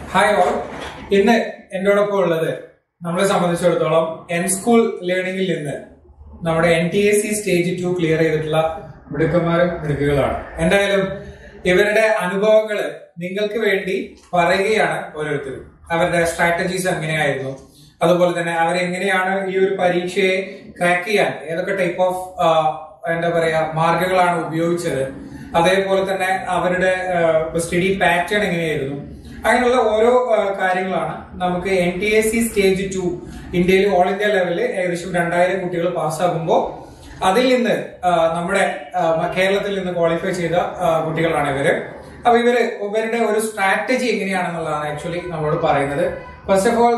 Hi all ഇന്ന് എന്നോടൊപ്പം ഉള്ളത് നമ്മളെ സംബന്ധിച്ചിടത്തോളം എൻ സ്കൂൾ ലേണിംഗിൽ നിന്ന് നമ്മുടെ N T S C stage two clear ചെയ്തിട്ടുള്ള മിടുക്കന്മാരും മിടുക്കുകളാണ് എന്തായാലും ഇവരുടെ അനുഭവങ്ങള് നിങ്ങൾക്ക് വേണ്ടി പറയുകയാണ് ഓരോരുത്തരും അവരുടെ സ്ട്രാറ്റജീസ് എങ്ങനെയായിരുന്നു അതുപോലെ തന്നെ അവരെങ്ങനെയാണ് ഈ ഒരു പരീക്ഷയെ ക്രാക്ക് ചെയ്യാൻ ഏതൊക്കെ ടൈപ്പ് ഓഫ് എന്താ പറയാ മാർഗങ്ങളാണ് ഉപയോഗിച്ചത് അതേപോലെ തന്നെ അവരുടെ സ്റ്റഡി പാറ്റേൺ എങ്ങനെയായിരുന്നു അങ്ങനെയുള്ള ഓരോ ആ, കാര്യങ്ങളാണ് നമുക്ക് N T S C stage two ഇന്ത്യയിൽ ഓൾ ഇന്ത്യ ലെവലിൽ ഏകദേശം രണ്ടായിരം കുട്ടികൾ പാസ്സാകുമ്പോൾ അതിൽ നിന്ന് ആ, നമ്മുടെ ആ, മ- കേരളത്തിൽ നിന്ന് ക്വാളിഫൈ ചെയ്ത ആ, കുട്ടികളാണ് ഇവര് അപ്പൊ ഇവര് ഇവരുടെ ഒരു സ്ട്രാറ്റജി എങ്ങനെയാണെന്നുള്ളതാണ് ആക്ച്വലി നമ്മളോട് പറയുന്നത് ഫസ്റ്റ് ഓഫ് ഓൾ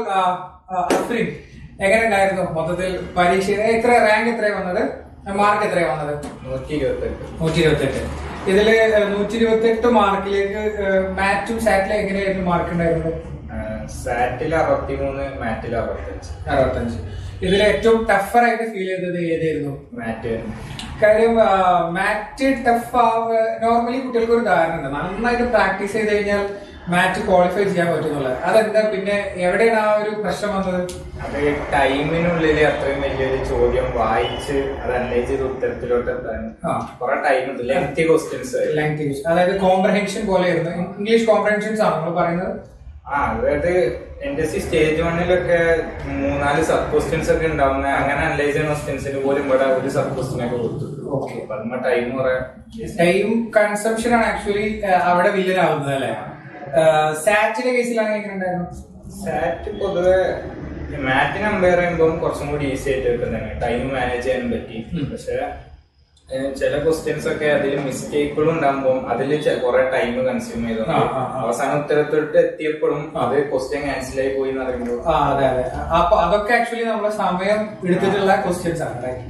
അഫ്രീൻ എങ്ങനെ ഉണ്ടായിരുന്നു മൊത്തത്തിൽ പരീക്ഷ എത്ര റാങ്ക് എത്രയാണ് വന്നത് മാർക്ക് എത്രയാണ് വന്നത് നൂറ്റി ഇരുപത്തെട്ട് നൂറ്റി ഇരുപത്തെട്ട് ഇതില് നൂറ്റി ഇരുപത്തി എട്ട് മാർക്കിലേക്ക് മാറ്റും സാറ്റിലും എങ്ങനെയായിരുന്നു മാർക്ക് ഉണ്ടായിരുന്നത് സാറ്റിൽ അറുപത്തിമൂന്ന് മാറ്റിൽ അറുപത്തഞ്ച് അറുപത്തഞ്ച് ഇതിൽ ഏറ്റവും ടഫർ ആയിട്ട് ഫീൽ ചെയ്തത് ഏതായിരുന്നു മാറ്റ് കാര്യം മാറ്റ് ടഫ് നോർമലി കുട്ടികൾക്ക് ഒരു ധാരണ ഉണ്ട് നന്നായിട്ട് പ്രാക്ടീസ് ചെയ്ത് കഴിഞ്ഞാൽ മാറ്റ് ക്വാളിഫൈ ചെയ്യാൻ പറ്റുന്നുള്ളത് അതെന്താ പിന്നെ എവിടെയാണ് ആ ഒരു പ്രശ്നം വന്നത് അത് ടൈമിനുള്ളിൽ അത്രയും വലിയൊരു ചോദ്യം വായിച്ച് അത് അനലൈസ് ചെയ്ത് ഉത്തരത്തിലോട്ട് എത്താൻ ആ. കുറെ ടൈം ഉണ്ട് ലെങ്തി ക്വസ്റ്റ്യൻസ് ലാംഗ്വേജ് അതായത് കോംപ്രഹെൻഷൻ പോലെയായിരുന്നു ഇംഗ്ലീഷ് കോംപ്രഹെൻഷൻസ് ആണ് നമ്മൾ പറയുന്നത് ആ അതായത് എന്റെ സി സ്റ്റേജ് വണ്ണിലൊക്കെ മൂന്നാല് സബ് ക്വസ്റ്റ്യൻസ് ഒക്കെ ഉണ്ടാവുന്ന അങ്ങനെ അനലൈസ് ചെയ്യുന്ന ക്വസ്റ്റ്യൻസിന് പോലും ഇവിടെ ഒരു സബ് ക്വസ്റ്റ്യൻ ഒക്കെ കൊടുത്തു Okay. അപ്പൊ അതിന് ടൈം കുറെ ടൈം കൺസംഷൻ ആണ് ആക്ച്വലി അവിടെ വില്ലനാവുന്നത് അല്ലെ സാറ്റിന്റെ കേസിലാണെങ്കിൽ എങ്ങനെ ഉണ്ടായിരുന്നു സാറ്റ് പൊതുവെ മാറ്റിന് കമ്പയർ ചെയ്യുമ്പോൾ കുറച്ചും കൂടി ഈസി ആയിട്ട് വെക്കുന്നതാണ് ടൈം മാനേജ് ചെയ്യാനും പറ്റി ഉം. പക്ഷെ ഏഹ്, ചില ക്വസ്റ്റ്യൻസ് ഒക്കെ അതിൽ മിസ്റ്റേക്കുകളും ഉണ്ടാകുമ്പോൾ അതിൽ കുറെ ടൈം കൺസ്യൂം ചെയ്തു ആ, ആ, ആ. അവസാന ഉത്തരത്തോട്ട് എത്തിയപ്പോഴും അത് ക്വസ്റ്റ്യൻ ക്യാൻസൽ ആയി പോയി എന്ന് പറയുമ്പോൾ ആ അതെ അതെ അപ്പൊ അതൊക്കെ ആക്ച്വലി നമ്മളെ സമയം എടുത്തിട്ടുള്ള ക്വസ്റ്റ്യൻസ് ആണ് റൈറ്റ്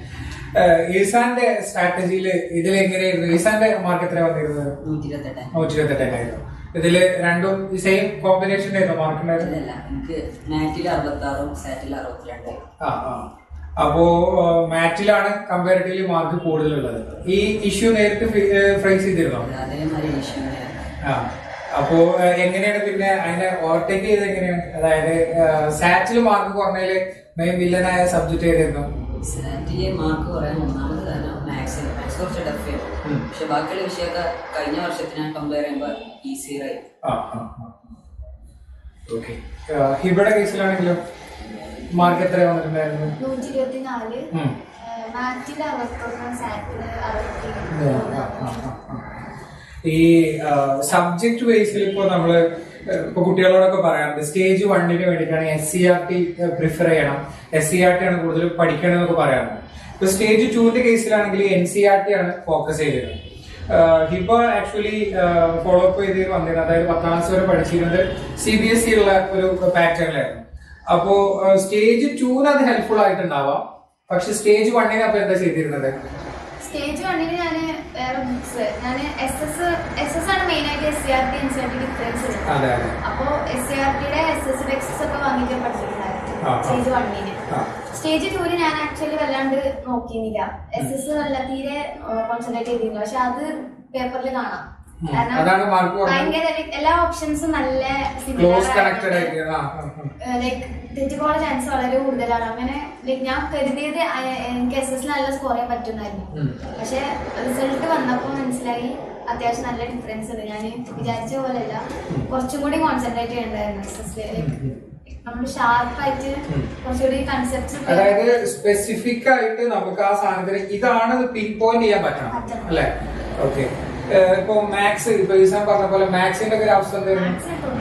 ഈസാന്റെ സ്ട്രാറ്റജിയിൽ ഇതിൽ എങ്ങനെയായിരുന്നു ഈസാന്റെ മാർക്ക് എത്ര വന്നിരുന്നത് നൂറ്റി ഇരുപത്തെട്ട് നൂറ്റി ഇരുപത്തെട്ടായിരുന്നു ഇതില് രണ്ടും സെയിം കോമ്പിനേഷൻ ആയിരുന്നു മാർക്ക് ഉണ്ടായിരുന്നു അല്ലല്ല എനിക്ക് മാറ്റിൽ അറുപത്തി ആറും സാറ്റിൽ അറുപത്തിരണ്ട് ആ ആ അപ്പോ മാറ്റിലാണ് കമ്പാരിറ്റീവ്ലി മാർക്ക് കൂടുതലുള്ളത് ഈ ഇഷ്യൂ നേരിട്ട് ഫേസ് ചെയ്തിരുന്നോ അതേമാതിരി ഈശ്വരനെ ആ അപ്പോ ഏഹ്, എങ്ങനെയാണ് പിന്നെ അതിനെ ഓവർടേക്ക് ചെയ്ത് എങ്ങനെയാണ് അതായത് സാറ്റിൽ മാർക്ക് കുറഞ്ഞതില് മെയിൻ വില്ലനായ സബ്ജക്ട് ഏതായിരുന്നു സാറ്റിലെ മാർക്ക് കുറയാൻ ഒന്നാമത് കാരണം മാത്സിൽ മാത്സ് കുറച്ച് ടഫ് ആയിരുന്നു ഉം. പക്ഷെ ബാക്കിയുള്ള വിഷയമൊക്കെ കഴിഞ്ഞ വർഷത്തിനെ കമ്പയർ ചെയ്യുമ്പോൾ ഈസി ആയി ആ ഓക്കെ ഹിബയുടെ കേസിലാണെങ്കിലും മാർക്ക് എത്ര വന്നിട്ടുണ്ടായിരുന്നു നൂറ്റി ഇരുപത്തിനാല് ഉം. മാറ്റിൽ അറുപത്തൊന്ന് സാറ്റില് അറുപത്തി ആ, ആ, ആ, ആ. ഈ സബ്ജക്ട് ബേസിൽ ഇപ്പോ നമ്മള് ഏഹ്, ഇപ്പൊ കുട്ടികളോടൊക്കെ പറയാറുണ്ട് സ്റ്റേജ് വണ്ണിന് വേണ്ടിയിട്ടാണ് S C R T prefer ചെയ്യണം എസ് സി ആർ ടി ആണ് കൂടുതൽ പഠിക്കണം എന്നൊക്കെ പറയാറുണ്ട് ഇപ്പൊ സ്റ്റേജ് ടുവിന്റെ കേസിലാണെങ്കിൽ എൻ സി ആർ ടി ആണ് ഫോക്കസ് ചെയ്തിരുന്നത് ആഹ് ഹിബ ആക്ച്വലി ഫോളോ അപ്പ് ചെയ്ത് വന്നിരുന്നത് അതായത് പത്താം ക്ലാസ് വരെ പഠിച്ചിരുന്നത് സി ബി എസ് സി ഉള്ള ഒരു പാറ്റേണിലായിരുന്നു അപ്പോ സ്റ്റേജ് ടൂന് അത് ഹെൽപ്ഫുൾ ആയിട്ടുണ്ടാവാം പക്ഷെ സ്റ്റേജ് വണ്ണിന് അപ്പൊ എന്താ ചെയ്തിരുന്നത് സ്റ്റേജ് വണ്ണിന് ഞാൻ വേറെ ബുക്സ് ഞാൻ എസ് എസ് എസ് എസ് ആണ് മെയിൻ ആയിട്ട് S C R T N C R T difference അതെ അതെ അപ്പോ എസ് സി ആർ ടിയുടെ എസ് എസ് ടെക്സ്റ്റ് ഒക്കെ വാങ്ങിക്കാൻ പഠിച്ചിട്ടുണ്ടായിരുന്നു ആ, ആ. സ്റ്റേജ് വണ്ണിന് ആ. സ്റ്റേജ് ടൂവിന് ഞാൻ ആക്ച്വലി വല്ലാണ്ട് നോക്കിയിരുന്നില്ല എസ് എസ് നല്ല തീരെ കോൺസെൻട്രേറ്റ് ചെയ്തിരുന്നില്ല പക്ഷെ അത് പേപ്പറിൽ കാണാം ഉം. അതാണ് mark കുറഞ്ഞത്. ഭയങ്കര like, എല്ലാ ഓപ്ഷൻസും നല്ല similar ക്ലോസ് കണക്റ്റഡ് ആയതുകൊണ്ട് ആയിട്ട് ആ, ആ, ആ. ലൈക്ക് തെറ്റിപ്പോകാൻ ചാൻസ് വളരെ കൂടുതലാണ് അങ്ങനെ ലൈക്ക് ഞാൻ കരുതിയത് അയ- എനിക്ക് എസ് എസ് നല്ല സ്കോർ ചെയ്യാൻ പറ്റുന്നായിരുന്നു ഉം. പക്ഷെ റിസൾട്ട് വന്നപ്പോൾ മനസ്സിലായി അത്യാവശ്യം നല്ല ഡിഫറൻസ് ഉണ്ട് ഞാൻ വിചാരിച്ച പോലെയല്ല കുറച്ചും കൂടി കോൺസെൻട്രേറ്റ് ചെയ്യണ്ടായിരുന്നു എസ് എസ് നമ്മൾ ഷാർപ്പായിട്ട് ഉം. കുറച്ചുകൂടി കൺസെപ്റ്റ്സ് അതായത് സ്പെസിഫിക് ആയിട്ട് നമുക്ക് ആ സാധനത്തിന് ഇതാണ് പിൻ പോയിന്റ് ചെയ്യാൻ പറ്റണം പറ്റണം. അല്ലെ ഓക്കെ ഇപ്പൊ മാത്സ് ഇപ്പൊ ഈസാൻ പറഞ്ഞ പോലെ മാത്സിന്റെ ഒക്കെ ഒരു അവസ്ഥ എന്തായിരുന്നു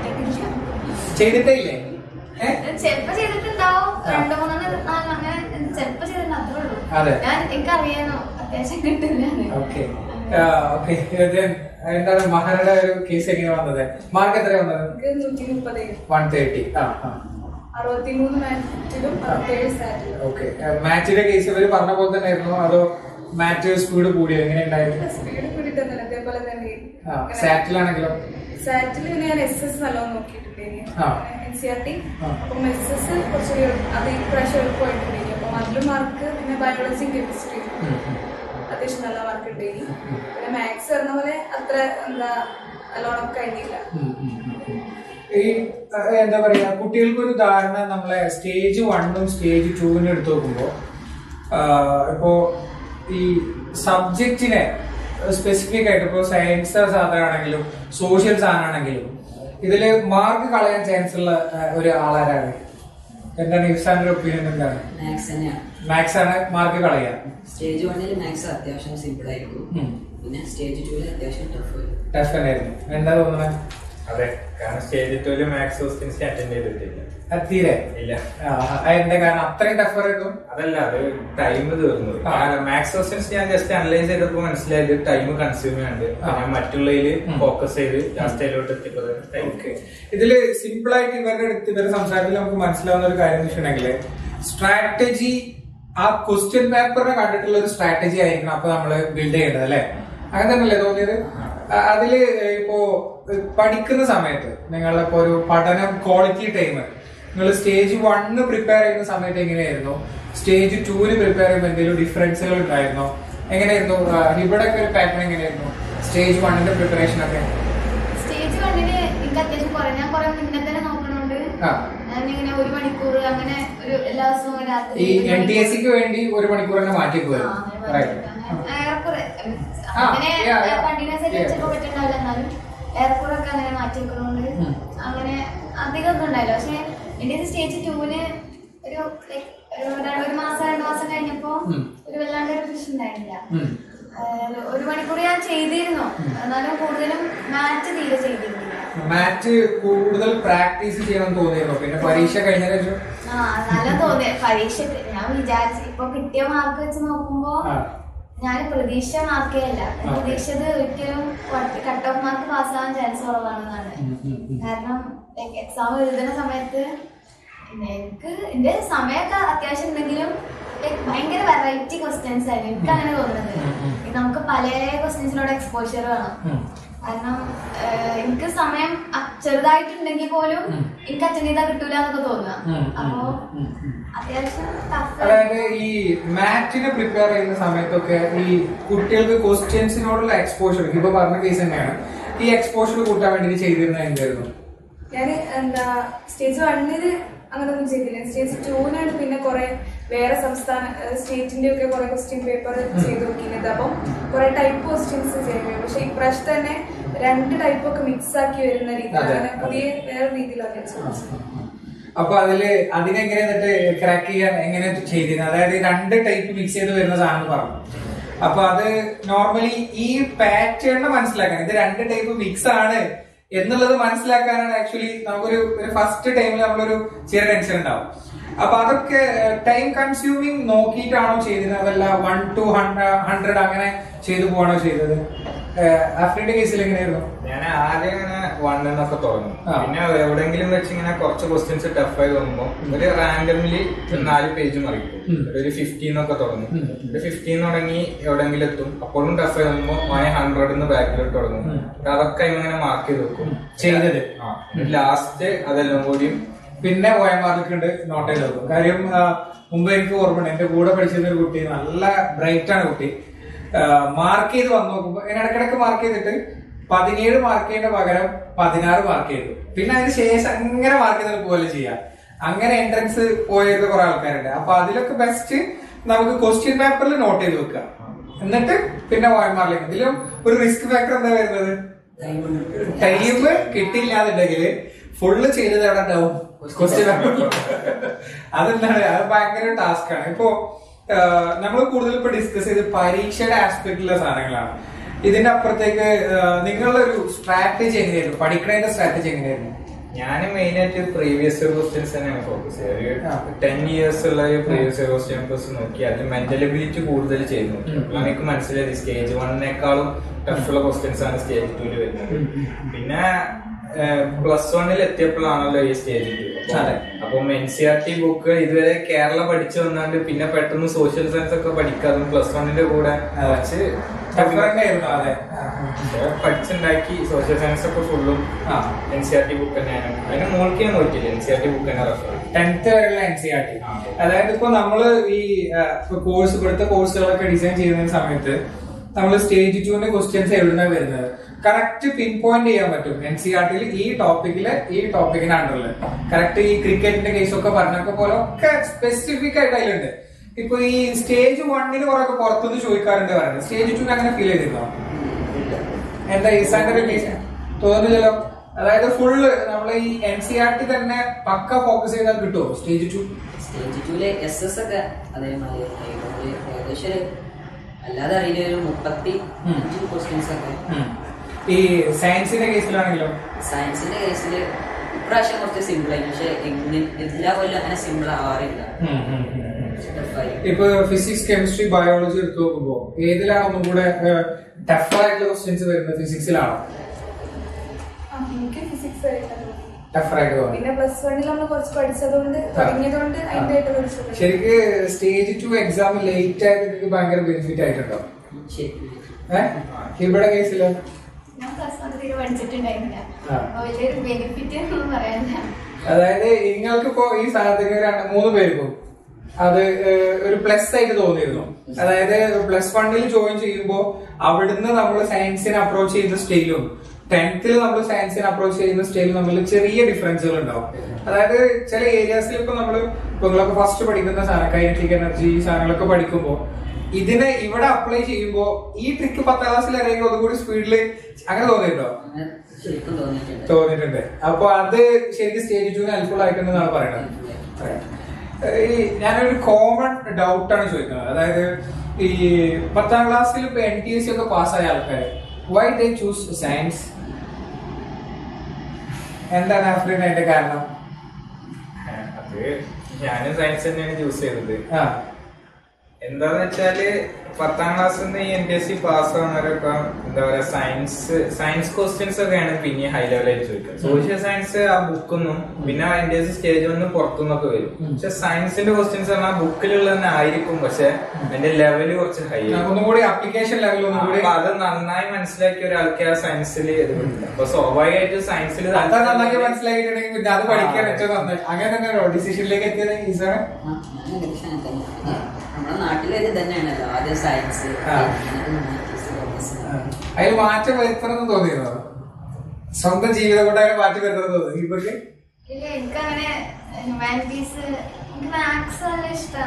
ചെയ്തിട്ടേ ഇല്ലേ ഏഹ് ചെലപ്പോ ചെയ്തിട്ടുണ്ടാവും ആ. രണ്ടു മൂന്നെണ്ണം നാല് അങ്ങനെ ചെലപ്പോ ചെയ്തിട്ടുണ്ട് അത്രേ ഉള്ളൂ അതെ. ഞാൻ എനിക്കറിയാനോ അത്യാവശ്യം കിട്ടില്ല ഓക്കെ ഓക്കെ എന്താണ് മഹാനയുടെ ഒരു കേസ് എങ്ങനെ വന്നത് മാർക്ക് എത്ര വന്നത് എനിക്ക് നൂറ്റി മുപ്പത് വൺ തേർട്ടി ആ ആ അറുപത്തിമൂന്ന് മാറ്റിലും അറുപത്തേഴ് സാറ്റിലും ഓക്കെ മാച്ചിന്റെ കേസ് ഇവര് പറഞ്ഞ പോലെ തന്നെ ആയിരുന്നു അതോ മാച്ച് സ്പീഡ് കൂടിയോ എങ്ങനെ ഉണ്ടായിരുന്നു സ്പീഡ് കൂടിയിട്ടൊന്നുമില്ല അതേപോലെ തന്നെ ആ സാറ്റിലാണെങ്കിലോ സാറ്റിൽ ഞാൻ എസ് എസ് നല്ലോണം നോക്കിയിട്ടുണ്ടായിരുന്നു ആ. എൻ സി ആർ ടി ആ. അപ്പം എസ് എസ് കുറച്ചുകൂടി എളു- അത് ഇപ്രാവശ്യം എളുപ്പമായിട്ടുണ്ടായിരുന്നു അപ്പം അതിലും മാർക്ക് പിന്നെ ബയോളജി കെമിസ്ട്രി ഉം, ഉം. അത്യാവശ്യം നല്ല മാർക്ക് ഉണ്ടായിരുന്നു പിന്നെ മാത്സ് പറഞ്ഞ പോലെ അത്ര എന്താ നല്ലോണം കഴിഞ്ഞില്ല ഉം, ഉം, ഉം, ഉം. ഈ അഹ് എന്താ പറയാ കുട്ടികൾക്ക് ഒരു ധാരണ നമ്മളെ സ്റ്റേജ് വണ്ണും സ്റ്റേജ് ടൂവിനും എടുത്തു നോക്കുമ്പോ ആഹ് ഇപ്പോ ഈ സബ്ജക്റ്റിനെ സ്പെസിഫിക് ആയിട്ട് ഇപ്പോ സയൻസ് സാധനമാണെങ്കിലും സോഷ്യൽ സാധനമാണെങ്കിലും ഇതില് മാർക്ക് കളയാൻ ചാൻസ് ഉള്ള ആഹ് ഒരു ആളാരാണ് എന്താണ് ഇഫ്സാന്റെ ഒപ്പീനിയൻ എന്താണ് മാത്സ് തന്നെയാണ് മാത്സ് ആണ് മാർക്ക് കളയാ സ്റ്റേജ് വണ്ണിൽ മാത്സ് അത്യാവശ്യം സിമ്പിൾ ആയിരിക്കും ഉം. പിന്നെ സ്റ്റേജ് ടൂവിൽ അത്യാവശ്യം ടഫ് വരും ടഫ് തന്നെയായിരുന്നു എന്താ തോന്നുന്നത് അതെ കാരണം സ്റ്റേജ് ടൂല് മാത്സ് ക്വസ്റ്റ്യൻസ് അറ്റൻഡ് ചെയ്തിട്ടില്ല അത് തീരെ ഇല്ല ആ, എന്താ കാരണം അത്രയും ടഫ് ആയിരുന്നു അതല്ല അത് ടൈം തീർന്നു ആ. മാത്സ് ക്വസ്റ്റ്യൻസ് ഞാൻ ജസ്റ്റ് അനലൈസ് ചെയ്തപ്പോ മനസ്സിലായത് ടൈം കൺസ്യൂം ചെയ്യാണ്ട് ആ. ഞാൻ മറ്റുള്ളതില് ഉം. ഫോക്കസ് ചെയ്ത് ലാസ്റ്റ് അതിലോട്ട് എത്തിയപ്പോ ടൈം ഓക്കെ ഇതില് സിമ്പിൾ ആയിട്ട് ഇവരുടെ അടുത്ത് ഇവരുടെ സംസാരത്തിൽ നമുക്ക് മനസ്സിലാവുന്ന ഒരു കാര്യം എന്ന് വെച്ചിട്ടുണ്ടെങ്കിൽ സ്ട്രാറ്റജി ആ ക്വസ്റ്റ്യൻ പേപ്പറിനെ കണ്ടിട്ടുള്ള ഒരു സ്ട്രാറ്റജി ആയിരിക്കണം അപ്പൊ നമ്മള് ബിൽഡ് ചെയ്യേണ്ടത് അല്ലെ അങ്ങനെ തന്നെയല്ലേ തോന്നിയത് അ- അതില് ഇപ്പോ പഠിക്കുന്ന സമയത്ത് നിങ്ങളുടെ ഇപ്പോ ഒരു പഠനം ക്വാളിറ്റി ടൈം നിങ്ങൾ സ്റ്റേജ് വണ്ണ് പ്രിപ്പയർ ചെയ്യുന്ന സമയത്ത് എങ്ങനെയായിരുന്നു സ്റ്റേജ് ടൂവിന് പ്രിപ്പയർ ചെയ്യുമ്പോൾ എന്തെങ്കിലും ഡിഫറൻസുകൾ ഉണ്ടായിരുന്നോ എങ്ങനെയായിരുന്നു ഇവിടെ ഒക്കെ ഒരു പാറ്റേൺ എങ്ങനെയായിരുന്നു സ്റ്റേജ് വണ്ണിന്റെ പ്രിപ്പറേഷൻ ഒക്കെ സ്റ്റേജ് വണ്ണിന് എനിക്ക് അത്യാവശ്യം കുറെ ഞാൻ കുറെ മുന്നേ തന്നെ നോക്കണോണ്ട് ആ. ഞാനിങ്ങനെ ഒരു മണിക്കൂർ അങ്ങനെ ഒരു എല്ലാ ദിവസവും അങ്ങനെ രാത്രി ഈ ഒരു എൻ ടി എസ് മണിക്കൂർ- സിക്ക് വേണ്ടി ഒരു മണിക്കൂർ തന്നെ മാറ്റി ആ, പോയത് അങ്ങനെ റൈറ്റ് അങ്ങനെ ഏറെക്കുറെ ആ, അങ്ങനെ yeah, yeah. കണ്ടിന്യൂസ് ആയിട്ട് Yeah. ചിലപ്പോൾ പറ്റുന്നുണ്ടാവില്ല എന്നാലും ഏറെക്കുറെ ഒക്കെ അങ്ങനെ മാറ്റി വെക്കുന്നതുകൊണ്ട് ഉം. അങ്ങനെ അധികം ഒന്നും ഉണ്ടായില്ല പക്ഷെ എന്റെ സ്റ്റേജ് ടൂവിന് ഒരു like, ഒരു രണ്ട് ഒരു മാസം രണ്ടു മാസം കഴിഞ്ഞപ്പോ ഉം. ഒരു വല്ലാണ്ട് ഒരു പ്രശ്നം ഉണ്ടായിരുന്നില്ല ഉം. ഏഹ് ഒരു മണിക്കൂർ ഞാൻ ചെയ്തിരുന്നു എന്നാലും കൂടുതലും മാച്ച് തീരെ ചെയ്തിരുന്നില്ല മാറ്റ് കൂടുതൽ പ്രാക്ടീസ് ചെയ്യണം തോന്നിയിരുന്നു പിന്നെ പരീക്ഷ കഴിഞ്ഞ ശേഷം ആ നല്ല തോന്നിയ പരീക്ഷ ഞാൻ വിചാരിച്ചു ഇപ്പൊ കിട്ടിയ മാർക്ക് വെച്ച് നോക്കുമ്പോ ആ. ഞാൻ പ്രതീക്ഷ മാർക്കേ അല്ല ഞാൻ Okay. പ്രതീക്ഷിച്ചത് ഒരിക്കലും കട്ട് ഓഫ് മാർക്ക് പാസ്സാവാൻ ചാൻസ് കുറവാണെന്നാണ് ഉം, ഉം, ഉം. കാരണം എക്സാം എഴുതുന്ന സമയത്ത് പിന്നെ എനിക്ക് എന്റെ സമയമൊക്കെ അത്യാവശ്യം ഉണ്ടെങ്കിലും like ഭയങ്കര വെറൈറ്റി ക്വസ്റ്റ്യൻസ് ആയിരുന്നു എനിക്ക് അങ്ങനെ തോന്നുന്നത് ഉം, ഉം. ഇത് നമുക്ക് പല ക്വസ്റ്റ്യൻസിനോട് എക്സ്പോഷർ വേണം ഉം. കാരണം ഏഹ്, എനിക്ക് സമയം അ- ചെറുതായിട്ടുണ്ടെങ്കിൽ പോലും ഉം. എനിക്ക് അറ്റൻഡ് ചെയ്താൽ കിട്ടൂല എന്നൊക്കെ തോന്നുക ഉം, ഉം, അപ്പോ ഉം, ഉം. അത്യാവശ്യം ടഫ് അതായത് ഈ മാറ്റിന് പ്രിപ്പയർ ചെയ്യുന്ന സമയത്തൊക്കെ ഈ കുട്ടികൾക്ക് ക്വസ്റ്റ്യൻസിനോടുള്ള എക്സ്പോഷർ ഇപ്പൊ പറഞ്ഞ കേസ് തന്നെയാണ് ഈ എക്സ്പോഷർ കൂട്ടാൻ വേണ്ടി ചെയ്തിരുന്നത് എന്തായിരുന്നു ഞാൻ എന്താ സ്റ്റേജ് വണ്ണിന് അങ്ങനെ ഒന്നും ചെയ്തില്ല സ്റ്റേജ് ടൂവിനാണ് പിന്നെ കുറെ വേറെ സംസ്ഥാന സ്റ്റേറ്റിന്റെ ഒക്കെ കുറെ ക്വസ്റ്റ്യൻ പേപ്പർ ചെയ്ത് നോക്കിയത് അപ്പം കുറെ ടൈപ്പ് ക്വസ്റ്റ്യൻസ് ചെയ്തു പക്ഷെ ഇപ്രാവശ്യം തന്നെ രണ്ട് ടൈപ്പ് ഒക്കെ മിക്സ് ആക്കി വരുന്ന രീതി അതെ, അങ്ങനെ അതെ. പുതിയ വേറെ രീതിയിലാണ് ഞാൻ ചോദിച്ചത് അപ്പൊ അതില് അതിനെങ്ങനെ എന്നിട്ട് ക്രാക്ക് ചെയ്യാൻ എങ്ങനെ ചെയ്തിരുന്നത് അതായത് ഈ രണ്ട് ടൈപ്പ് മിക്സ് ചെയ്ത് വരുന്ന സാധനം പറഞ്ഞു അപ്പൊ അത് നോർമലി ഈ പാറ്റേൺ മനസ്സിലാക്കാൻ ഇത് രണ്ട് ടൈപ്പ് മിക്സ് ആണ് എന്നുള്ളത് മനസ്സിലാക്കാനാണ് ആക്ച്വലി നമുക്കൊരു ഒരു ഫസ്റ്റ് ടൈമിൽ നമ്മളൊരു ചെറിയ ടെൻഷൻ ഉണ്ടാവും അപ്പൊ അതൊക്കെ ടൈം കൺസ്യൂമിങ് നോക്കിയിട്ടാണോ ചെയ്തത് അതല്ല വൺ ടു ഹൺഡ്രഡ് അങ്ങനെ ചെയ്തു പോവാണോ ചെയ്തത് ആഫ്രിന്റെ കേസിൽ എങ്ങനെയായിരുന്നു ഞാൻ ആദ്യം ഇങ്ങനെ വൺ എന്നൊക്കെ തുടങ്ങും ആ. പിന്നെ എവിടെങ്കിലും വെച്ച് ഇങ്ങനെ കുറച്ച് ക്വസ്റ്റ്യൻസ് ടഫ് ആയി തോന്നുമ്പോ ഒരു റാൻഡമിലി നാല് പേജ് മറിക്കും ഉം. ഒരു ഫിഫ്റ്റീൻ ഒക്കെ തുടങ്ങും ഉം. ഒരു ഫിഫ്റ്റീൻ തുടങ്ങി എവിടെങ്കിലും എത്തും അപ്പോഴും ടഫ് ആയി തോന്നുമ്പോ മൈ ഹൺഡ്രഡ് ബാക്കിലോട്ട് തുടങ്ങും ഉം. എന്നിട്ട് അതൊക്കെ ഇങ്ങനെ മാർക്ക് ചെയ്ത് വെക്കും ചെയ്തത്. ലാസ്റ്റ് അതെല്ലാം കൂടിയും പിന്നെ പോയമാർക്ക് ഉണ്ട് നോട്ട് ചെയ്ത് വെക്കും കാര്യം ആ, മുമ്പ് എനിക്ക് ഓർമ്മയുണ്ട് എന്റെ കൂടെ പഠിച്ചിരുന്ന ഒരു കുട്ടി നല്ല ബ്രൈറ്റ് ആണ് കുട്ടി മാർക്ക് ചെയ്ത് വന്നു നോക്കുമ്പോ ഇങ്ങനെ ഇടക്കിടക്ക് മാർക്ക് ചെയ്തിട്ട് പതിനേഴ് മാർക്ക് ചെയ്യേണ്ട പകരം പതിനാറ് മാർക്ക് ചെയ്തു പിന്നെ അതിന് ശേഷം അങ്ങനെ മാർക്ക് ചെയ്തിട്ട് പോലെ ചെയ്യാം അങ്ങനെ എൻട്രൻസ് പോയത് കുറെ ആൾക്കാരുണ്ട് അപ്പൊ അതിലൊക്കെ ബെസ്റ്റ് നമുക്ക് ക്വസ്റ്റ്യൻ പേപ്പറിൽ നോട്ട് ചെയ്ത് വെക്കാം എന്നിട്ട് പിന്നെ പോയമാറിലേക്ക് ഇതിലും ഒരു റിസ്ക് ഫാക്ടർ എന്താ വരുന്നത് ടൈം കിട്ടില്ല എന്നുണ്ടെങ്കിൽ ഫുള്ള് ചെയ്തത് എവിടെ ഉണ്ടാവും ക്വസ്റ്റ്യൻ അതെന്താണ് അത് ഭയങ്കര ടാസ്ക് ആണ് ഇപ്പോ നമ്മൾ കൂടുതൽ ഇപ്പൊ ഡിസ്കസ് ചെയ്ത് പരീക്ഷയുടെ ആസ്പെക്റ്റിലുള്ള സാധനങ്ങളാണ് ഇതിന്റെ അപ്പുറത്തേക്ക് ആഹ് നിങ്ങളുടെ ഒരു സ്ട്രാറ്റജി എങ്ങനെയായിരുന്നു പഠിക്കണതിന്റെ സ്ട്രാറ്റജി എങ്ങനെയായിരുന്നു ഞാൻ മെയിൻ ആയിട്ട് പ്രീവിയസ് ഇയർ ക്വസ്റ്റ്യൻസ് തന്നെയാണ് ഫോക്കസ് ചെയ്യുക ആ. ഒരു ടെൻ ഇയേഴ്സ് ഉള്ള പ്രീവിയസ് ഇയർ ക്വസ്റ്റ്യൻ പേപ്പേഴ്സ് നോക്കി അതിൽ മെന്റൽ എബിലിറ്റി കൂടുതൽ ചെയ്തു നോക്കി ഉം. അപ്പോഴാണ് എനിക്ക് മനസ്സിലായത് സ്റ്റേജ് വണ്ണിനേക്കാളും ടഫുള്ള ക്വസ്റ്റ്യൻസ് ആണ് സ്റ്റേജ് ടൂല് വരുന്നത് ഉം, ഉം, പിന്നെ പ്ലസ് വണ്ണിൽ എത്തിയപ്പോഴാണല്ലോ ഈ സ്റ്റേജ് ടു അതെ. അപ്പം N C R T book ഇതുവരെ കേരള പഠിച്ചു വന്നാണ്ട് പിന്നെ പെട്ടെന്ന് സോഷ്യൽ സയൻസ് ഒക്കെ പഠിക്കാതും പ്ലസ് വണ്ണിന്റെ കൂടെ കുറച്ച് Different ആയിരുന്നു അതെ പഠിച്ചുണ്ടാക്കി സോഷ്യൽ സയൻസ് ഒക്കെ ഫുള്ളും ആ N C R T book തന്നെയാണ് അതിന് മോൾക്ക് ഞാൻ നോക്കിയില്ല N C R T book തന്നെ റെഫർ ടെൻത്ത് വരെയുള്ള എൻ സി ആർ ടി ആ. അതായത് ഇപ്പൊ നമ്മള് ഈ കോഴ്സ് ഇവിടുത്തെ കോഴ്സുകളൊക്കെ ഡിസൈൻ ചെയ്യുന്ന സമയത്ത് നമ്മൾ സ്റ്റേജ് ടുവിന്റെ ക്വസ്റ്റ്യൻസ് എവിടുന്നാണ് വരുന്നത് കറക്റ്റ് പിൻ പോയിന്റ് ചെയ്യാൻ പറ്റും എൻ സി ആർ ടിയിൽ ഈ ടോപ്പിക്കില് ഈ ടോപ്പിക്കിന് അണ്ടറിൽ കറക്റ്റ് ഈ ക്രിക്കറ്റിന്റെ കേസൊക്കെ പറഞ്ഞൊക്കെ പോലെ ഒക്കെ സ്പെസിഫിക് ആയിട്ട് അതിലുണ്ട് ഇപ്പൊ ഈ സ്റ്റേജ് വണ്ണിന് കുറെ ഒക്കെ പുറത്തുനിന്ന് ചോദിക്കാറുണ്ട് പറയുന്നത് സ്റ്റേജ് ടുവിന് അങ്ങനെ ഫീൽ ചെയ്തിരുന്നോ എന്താ ഈസാന്റെ ഒരു കേസ് തോന്നുന്നില്ലല്ലോ അതായത് ഫുള്ള് നമ്മളെ ഈ എൻ സി ആർ ടി തന്നെ പക്ക ഫോക്കസ് ചെയ്താൽ കിട്ടുമോ സ്റ്റേജ് ടു സ്റ്റേജ് ടൂലെ എസ് എസ് ഒക്കെ അതേമാതിരി ആയിരുന്നു. ഒരു ഏകദേശം ഒരു അല്ലാതെ അറിയില്ല ഒരു മുപ്പത്തി അഞ്ച് ക്വസ്റ്റ്യൻസ് ഒക്കെ ഈ സയൻസിന്റെ കേസിലാണെങ്കിലോ സയൻസിന്റെ കേസിൽ ഇപ്രാവശ്യം കുറച്ച് സിമ്പിൾ ആയിരുന്നു പക്ഷെ എങ്ങനെ എല്ലാ കൊല്ലം അങ്ങനെ സിമ്പിൾ ആവാറില്ല Tough ആയി. ഇപ്പൊ ഫിസിക്സ് കെമിസ്ട്രി ബയോളജി എടുത്തു നോക്കുമ്പോ ഏതിലാണ് ഒന്നും കൂടെ ടഫ് ആയിട്ടുള്ള ക്വസ്റ്റ്യൻസ് വരുന്നത് ഫിസിക്സിലാണോ ആ, എനിക്ക് ഫിസിക്സ് ആയിട്ടാണ് ടഫ് ആയിട്ട് തോന്നുന്നത് പിന്നെ പ്ലസ് വണ്ണിൽ നമ്മൾ കുറച്ച് പഠിച്ചതുകൊണ്ട് തുടങ്ങിയതുകൊണ്ട് അതിന്റെ ആയിട്ട് പഠിച്ചത് ശരിക്ക് സ്റ്റേജ് ടു എക്സാം ലേറ്റ് ആയത് നിങ്ങൾക്ക് ഭയങ്കര ബെനിഫിറ്റ് ആയിട്ടുണ്ടോ ശരി ഏഹ് ഇവിടെ കേസിലോ ഞാൻ പ്ലസ് വൺ തീരെ പഠിച്ചിട്ടുണ്ടായിരുന്നില്ല ആ. അപ്പൊ വലിയൊരു ബെനിഫിറ്റ് ഒന്നും പറയാനില്ല അതായത് നിങ്ങൾക്ക് ഇപ്പോ ഈ സാധനത്തിന് രണ്ട് മൂന്ന് പേർക്കും അത് ഏഹ്, ഒരു പ്ലസ് ആയിട്ട് തോന്നിയിരുന്നു അതായത് പ്ലസ് വണ്ണിൽ ജോയിൻ ചെയ്യുമ്പോ അവിടുന്ന് നമ്മൾ സയൻസിനെ അപ്രോച്ച് ചെയ്യുന്ന സ്റ്റൈലും ടെൻത്തിൽ നമ്മൾ സയൻസിനെ അപ്രോച്ച് ചെയ്യുന്ന സ്റ്റൈലും തമ്മിൽ ചെറിയ ഡിഫറൻസുകൾ ഉണ്ടാവും അതായത് ചില ഏരിയാസിൽ ഇപ്പൊ നമ്മൾ ഇപ്പൊ നിങ്ങളൊക്കെ ഫസ്റ്റ് പഠിക്കുന്ന സാധനം കൈനറ്റിക് എനർജി ഈ സാധനങ്ങളൊക്കെ പഠിക്കുമ്പോൾ ഇതിനെ ഇവിടെ അപ്ലൈ ചെയ്യുമ്പോൾ ഈ ട്രിക്ക് പത്താം ക്ലാസ്സിൽ അറിയുമ്പോൾ ഒന്നുകൂടി സ്പീഡിൽ അങ്ങനെ തോന്നിയിട്ടുണ്ടോ അങ്ങനെ ശരിക്കും തോന്നിയിട്ടുണ്ട് തോന്നിയിട്ടുണ്ട് അപ്പൊ അത് ശരിക്കും സ്റ്റേജ് ടൂന് ഹെൽപ്ഫുൾ ആയിട്ടുണ്ടെന്നാണ് പറയുന്നത് ഈ ഞാനൊരു കോമൺ ഡൗട്ടാണ് ചോദിക്കുന്നത് അതായത് ഈ പത്താം ക്ലാസ്സിൽ ഇപ്പൊ എൻ ടി എസ് സി ഒക്കെ പാസ്സായ ആൾക്കാർ വൈ ദേ ചൂസ് സയൻസ് എന്താണ് ആഫ്രിൻ അതിന്റെ കാരണം അത് ഞാനും സയൻസ് തന്നെയാണ് ചൂസ് ചെയ്തത് ആ എന്താന്ന് വെച്ചാല് പത്താം ക്ലാസ്സിൽ നിന്ന് N T S C pass ആവുന്നവരൊക്കെ എന്താ പറയാ സയൻസ് സയൻസ് ക്വസ്റ്റ്യൻസ് ഒക്കെയാണ് പിന്നെ ഹൈ ലെവലായിട്ട് ചോദിക്കുക സോഷ്യൽ സയൻസ് ആ ബുക്കൊന്നും പിന്നെ N T S C stage ഒന്നും പുറത്തുനിന്നൊക്കെ വരും പക്ഷെ സയൻസിന്റെ ക്വസ്റ്റ്യൻസ് പറഞ്ഞാൽ ബുക്കിലുള്ള തന്നെ ആയിരിക്കും പക്ഷെ അതിന്റെ ലെവല് കുറച്ച് ഹൈ ഒന്നും കൂടി അപ്ലിക്കേഷൻ ലെവൽ ഒന്നും കൂടി അപ്പൊ അത് നന്നായി മനസ്സിലാക്കിയ ഒരാൾക്ക് ആ സയൻസിൽ ഇത് കിട്ടില്ല അപ്പൊ സ്വാഭാവികമായിട്ടും സയൻസിൽ അത്ര നന്നാക്കി മനസ്സിലാക്കിയിട്ടുണ്ടെങ്കിൽ പിന്നെ അത് പഠിക്കാൻ ഏറ്റവും നന്നായി അങ്ങനെ തന്നെയാണോ ഡിസിഷനിലേക്ക് എത്തിയത് ഈസാണ് ആ, ഞാൻ ഏകദേശം അങ്ങനെ തന്നെ. നമ്മുടെ നാട്ടിലെ ഇത് തന്നെയാണല്ലോ ആദ്യം സയൻസ് ആ. അതിൽ മാറ്റം വരുത്തണം എന്ന് തോന്നിയിരുന്നോ സ്വന്തം ജീവിതം കൊണ്ട് അതിന് മാറ്റം വരുത്തണം തോന്നി ഇപ്പൊക്കെ ഇല്ല എനിക്കങ്ങനെ ഹ്യൂമാനിറ്റീസ് എനിക്ക് മാത്സ് നല്ല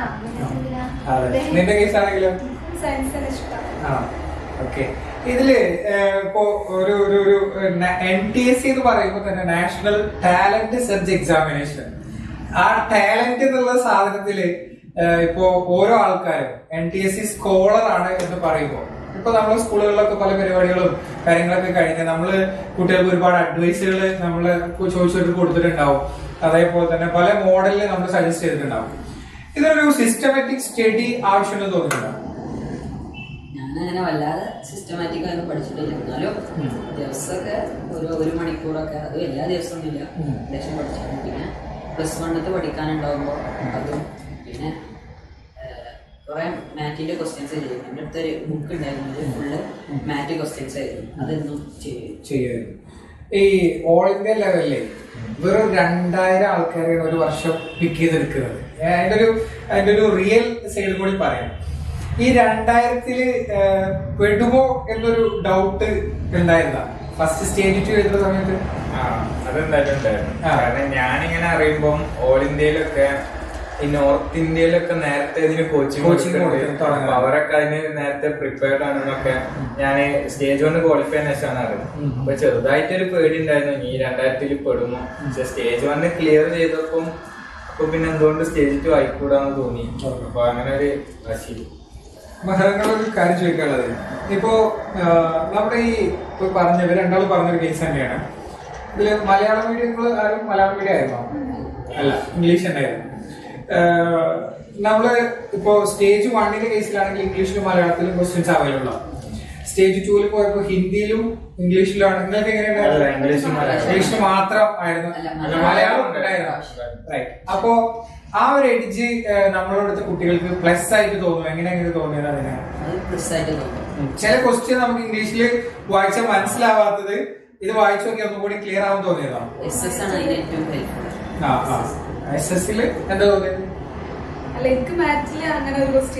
അതെ ഇഷ്ടമാണ് നിന്റെ കേസ് ആണെങ്കിലോ സയൻസ് തന്നെ ഇഷ്ടമാണ് ആ ഓക്കെ ഇതില് ഏഹ്, ഇപ്പോ ഒരു ഒരു ഒരു എൻ ടി എസ് സി എന്ന് പറയുമ്പോൾ തന്നെ നാഷണൽ ടാലന്റ് സെർച്ച് എക്സാമിനേഷൻ ആ ടാലന്റ് എന്നുള്ള സാധനത്തില് ഏഹ്, ഇപ്പോ ഓരോ ആൾക്കാരും N T S C scholar ആണ് എന്ന് പറയുമ്പോൾ ഇപ്പൊ നമ്മള് സ്കൂളുകളിലൊക്കെ പല പരിപാടികളും കാര്യങ്ങളൊക്കെ കഴിഞ്ഞ് നമ്മള് കുട്ടികൾക്ക് ഒരുപാട് അഡ്വൈസുകൾ നമ്മൾ ചോദിച്ചിട്ട് കൊടുത്തിട്ടുണ്ടാവും അതേപോലെ തന്നെ പല മോഡലിൽ നമ്മൾ സജസ്റ്റ് ചെയ്തിട്ടുണ്ടാവും ഇതൊരു സിസ്റ്റമാറ്റിക് സ്റ്റഡി ആവശ്യമെന്ന് തോന്നുന്നുണ്ടോ ഞാനങ്ങനെ വല്ലാതെ സിസ്റ്റമാറ്റിക് ആയിട്ട് പഠിച്ചിട്ടില്ല എന്നാലും ദിവസമൊക്കെ ഒരു ഒരു മണിക്കൂറൊക്കെ അത് എല്ലാ ദിവസവും ഇല്ല ഉം. ഏകദേശം പഠിച്ചു പിന്നെ പ്ലസ് വണ്ണത്ത് പഠിക്കാനുണ്ടാവുമ്പോൾ അതും പിന്നെ കുറെ മാറ്റിന്റെ ക്വസ്റ്റ്യൻസ് ചെയ്യും എൻ്റെ അടുത്തൊരു ബുക്ക് ഉണ്ടായിരുന്നു ഫുള്ള് മാറ്റ് ക്വസ്റ്റ്യൻസ് ആയിരുന്നു അതെന്നും ചെയ്യും ചെയ്യുമായിരുന്നു ഈ ഓൾ ഇന്ത്യ ലെവലില് വെറും രണ്ടായിരം ആൾക്കാരെയാണ് ഒരു വർഷം പിക്ക് ചെയ്തെടുക്കുന്നത് ഏ, അതിന്റെ ഒരു അതിന്റെ ഒരു റിയൽ സൈഡ് കൂടി പറയാം ഈ രണ്ടായിരത്തില് ഏഹ്, പെടുമോ എന്നൊരു ഡൗട്ട് ഉണ്ടായിരുന്ന ഫസ്റ്റ് സ്റ്റേജ് ടു എഴുതുന്ന സമയത്ത് ആ, അതെന്തായാലും ഉണ്ടായിരുന്നു ആ. കാരണം ഞാനിങ്ങനെ അറിയുമ്പം ഓൾ ഇന്ത്യയിലൊക്കെ ഈ നോർത്ത് ഇന്ത്യയിലൊക്കെ നേരത്തെ ഇതിന് കോച്ചിങ് Coaching കൊടുക്കും, തുടങ്ങും. അവരൊക്കെ അതിന് നേരത്തെ പ്രിപ്പയർഡ് ആണെന്നൊക്കെ ഞാൻ സ്റ്റേജ് കൊണ്ട് ക്വാളിഫൈ ശേഷമാണ് അറിയുന്നത് ഉം. അപ്പൊ ചെറുതായിട്ടൊരു പേടി ഉണ്ടായിരുന്നു ഈ രണ്ടായിരത്തിൽ പെടുമോ പക്ഷെ സ്റ്റേജ് വണ് ക്ലിയർ ചെയ്തപ്പം അപ്പൊ പിന്നെ എന്തുകൊണ്ട് സ്റ്റേജ് ടു ആയിക്കൂടാന്ന് തോന്നി Okay. അപ്പൊ അങ്ങനെ ഒരു വാശി മഹരങ്ങളൊരു കാര്യം ചോദിക്കാനുള്ളത് ഇപ്പോ ആ, നമ്മുടെ ഈ ഇപ്പൊ പറഞ്ഞ ഇവർ രണ്ടാളും പറഞ്ഞൊരു കേസ് തന്നെയാണ് ഇതില് മലയാളം മീഡിയങ്ങൾ ആരും മലയാളം മീഡിയം ആയിരുന്നോ അല്ല ഇംഗ്ലീഷ് തന്നെയായിരുന്നു ആ, നമ്മള് ഇപ്പോ സ്റ്റേജ് വണ്ണിന്റെ കേസിലാണെങ്കിൽ ഇംഗ്ലീഷിലും മലയാളത്തിലും ക്വസ്റ്റ്യൻസ് അവൈലബിൾ ആണ് സ്റ്റേജ് ടൂവിൽ പോയപ്പോ ഹിന്ദിയിലും ഇംഗ്ലീഷിലാണ് നിങ്ങൾക്ക് അല്ല, എങ്ങനെയുണ്ടായിരുന്നു ഇംഗ്ലീഷും മലയാളവും. ഇംഗ്ലീഷ് മാത്രം ആയിരുന്നു അല്ല, അല്ല, മലയാളം ഉണ്ടായിരുന്നു റൈറ്റ് അപ്പോ ആ ഒരു എഡിജ് നമ്മളോടത്തെ കുട്ടികൾക്ക് പ്ലസ് ആയിട്ട് തോന്നും എങ്ങനെ എങ്ങനെ തോന്നിയത് അതിനെ അത് പ്ലസ് ആയിട്ട് തോന്നും ചില ക്വസ്റ്റ്യൻ നമുക്ക് ഇംഗ്ലീഷിൽ വായിച്ചാൽ മനസ്സിലാവാത്തത് ഇത് വായിച്ചു നോക്കി ഒന്നും കൂടി ക്ലിയർ ആവാൻ തോന്നിയതാണ് എസ് എസ് ആണ് അതിന് ഏറ്റവും ഹെൽപ്ഫുൾ ആ ആ എസ് എസ് എന്താ തോന്നിയത് അല്ല എനിക്ക് മാറ്റില് അങ്ങനെ ഒരു ക്വസ്റ്റ്യന്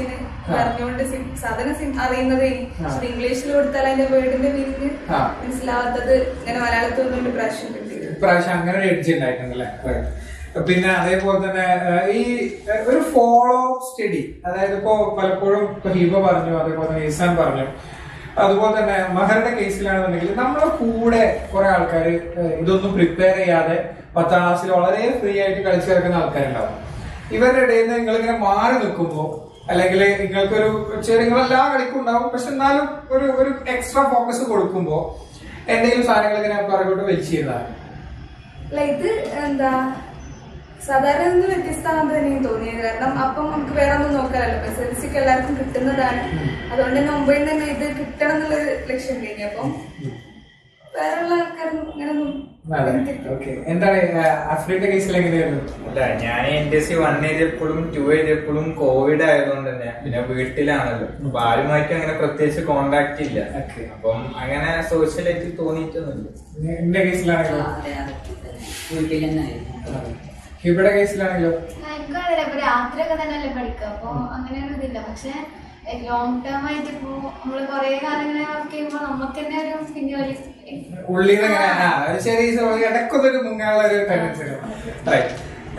ഇത് അറിഞ്ഞുകൊണ്ട് sim- സാധനം sim- അറിയുന്നത് പക്ഷെ ഇംഗ്ലീഷിൽ കൊടുത്താൽ അതിന്റെ വേർഡിന്റെ മീനിങ് ആ. മനസ്സിലാവാത്തത് ഇങ്ങനെ മലയാളത്തിൽ ഒന്നും ഒരു പ്രാവശ്യം കിട്ടിയത് ഇപ്രാവശ്യം അങ്ങനെ ഒരു എഡ്ജ് ഉണ്ടായിട്ടുണ്ടല്ലേ Right. പിന്നെ അതേപോലെ തന്നെ ഏഹ്, ഈ ഏഹ്, ഒരു ഫോളോ സ്റ്റഡി അതായത് ഇപ്പോ പലപ്പോഴും ഇപ്പൊ ഹീബ പറഞ്ഞു അതേപോലെ തന്നെ ഇസാൻ പറഞ്ഞു അതുപോലെ തന്നെ മഹറുടെ കേസിലാണെന്നുണ്ടെങ്കിൽ നമ്മളെ കൂടെ കുറെ ആൾക്കാർ ഇതൊന്നും പ്രിപ്പയർ ചെയ്യാതെ പത്താം ക്ലാസ്സിൽ വളരെ ഫ്രീ ആയിട്ട് കളിച്ചു കിടക്കുന്ന ആൾക്കാരുണ്ടാവും ഇവരുടെ ഇടയിൽ നിന്ന് നിങ്ങൾ ഇങ്ങനെ മാറി നിൽക്കുമ്പോൾ അല്ലെങ്കിൽ നിങ്ങൾക്കൊരു ചെറിയ നിങ്ങളെല്ലാ കളിക്കും ഉണ്ടാവും പക്ഷെ എന്നാലും ഒരു ഒരു എക്സ്ട്രാ ഫോക്കസ് കൊടുക്കുമ്പോൾ എന്തെങ്കിലും സാധനങ്ങൾ ഇങ്ങനെ പുറകോട്ട് വലിച്ചിരുന്നതാണ് അല്ല ഇത് എന്താ സാധാരണ നിന്ന് വ്യത്യസ്തമാണെന്ന് തന്നെ എനിക്ക് തോന്നിയത് കാരണം അപ്പം നമുക്ക് വേറെ ഒന്നും നോക്കാനല്ലോ എസ് എൽ സിക്ക് എല്ലാവർക്കും കിട്ടുന്നതാണ് അതുകൊണ്ട് തന്നെ മുംബൈയിൽ നിന്ന് തന്നെ ഇത് കിട്ടണം എന്നുള്ള ലക്ഷ്യം കഴിഞ്ഞു അപ്പം വേറെ ഉള്ള ആൾക്കാരൊന്നും ഇങ്ങനൊന്നും ഓക്കെ എന്താണ് അഫ്രീന്റെ കേസിൽ എങ്ങനെയായിരുന്നു അല്ല ഞാൻ എൻ ടി സി വൺ എഴുതിയപ്പോഴും ടു എഴുതിയപ്പോഴും കോവിഡ് ആയതുകൊണ്ട് തന്നെ പിന്നെ വീട്ടിലാണല്ലോ അപ്പൊ ആരുമായിട്ടും അങ്ങനെ പ്രത്യേകിച്ച് കോണ്ടാക്ട് ഇല്ല Okay. അപ്പം അങ്ങനെ സോഷ്യലായിട്ട് തോന്നിയിട്ടൊന്നുമില്ല എന്റെ കേസിലാണെങ്കിലോ അതെ അതൊക്കെ തന്നെ വീട്ടിൽ തന്നെ ആയിരുന്നു ഹിബയുടെ കേസിലാണെങ്കിലോ എനിക്കും അറിയില്ല ഇപ്പൊ രാത്രിയൊക്കെ തന്നെയല്ലേ പഠിക്കുക അപ്പൊ അങ്ങനെയൊന്നും ഇതില്ല പക്ഷെ ലോങ് ടേം ആയിട്ട് ഇപ്പോ നമ്മള് കൊറേ കാലം ഇങ്ങനെ വർക്ക് ചെയ്യുമ്പോ നമുക്ക് തന്നെ ഒരു പിന്നെ ഒരു ഉള്ളിൽ നിന്ന് ഇങ്ങനെ ആ, ഒരു ചെറിയ ചെറിയ ഇടക്കൊന്നൊരു മുങ്ങാനുള്ള ഒരു ടെൻഡൻസി റൈറ്റ്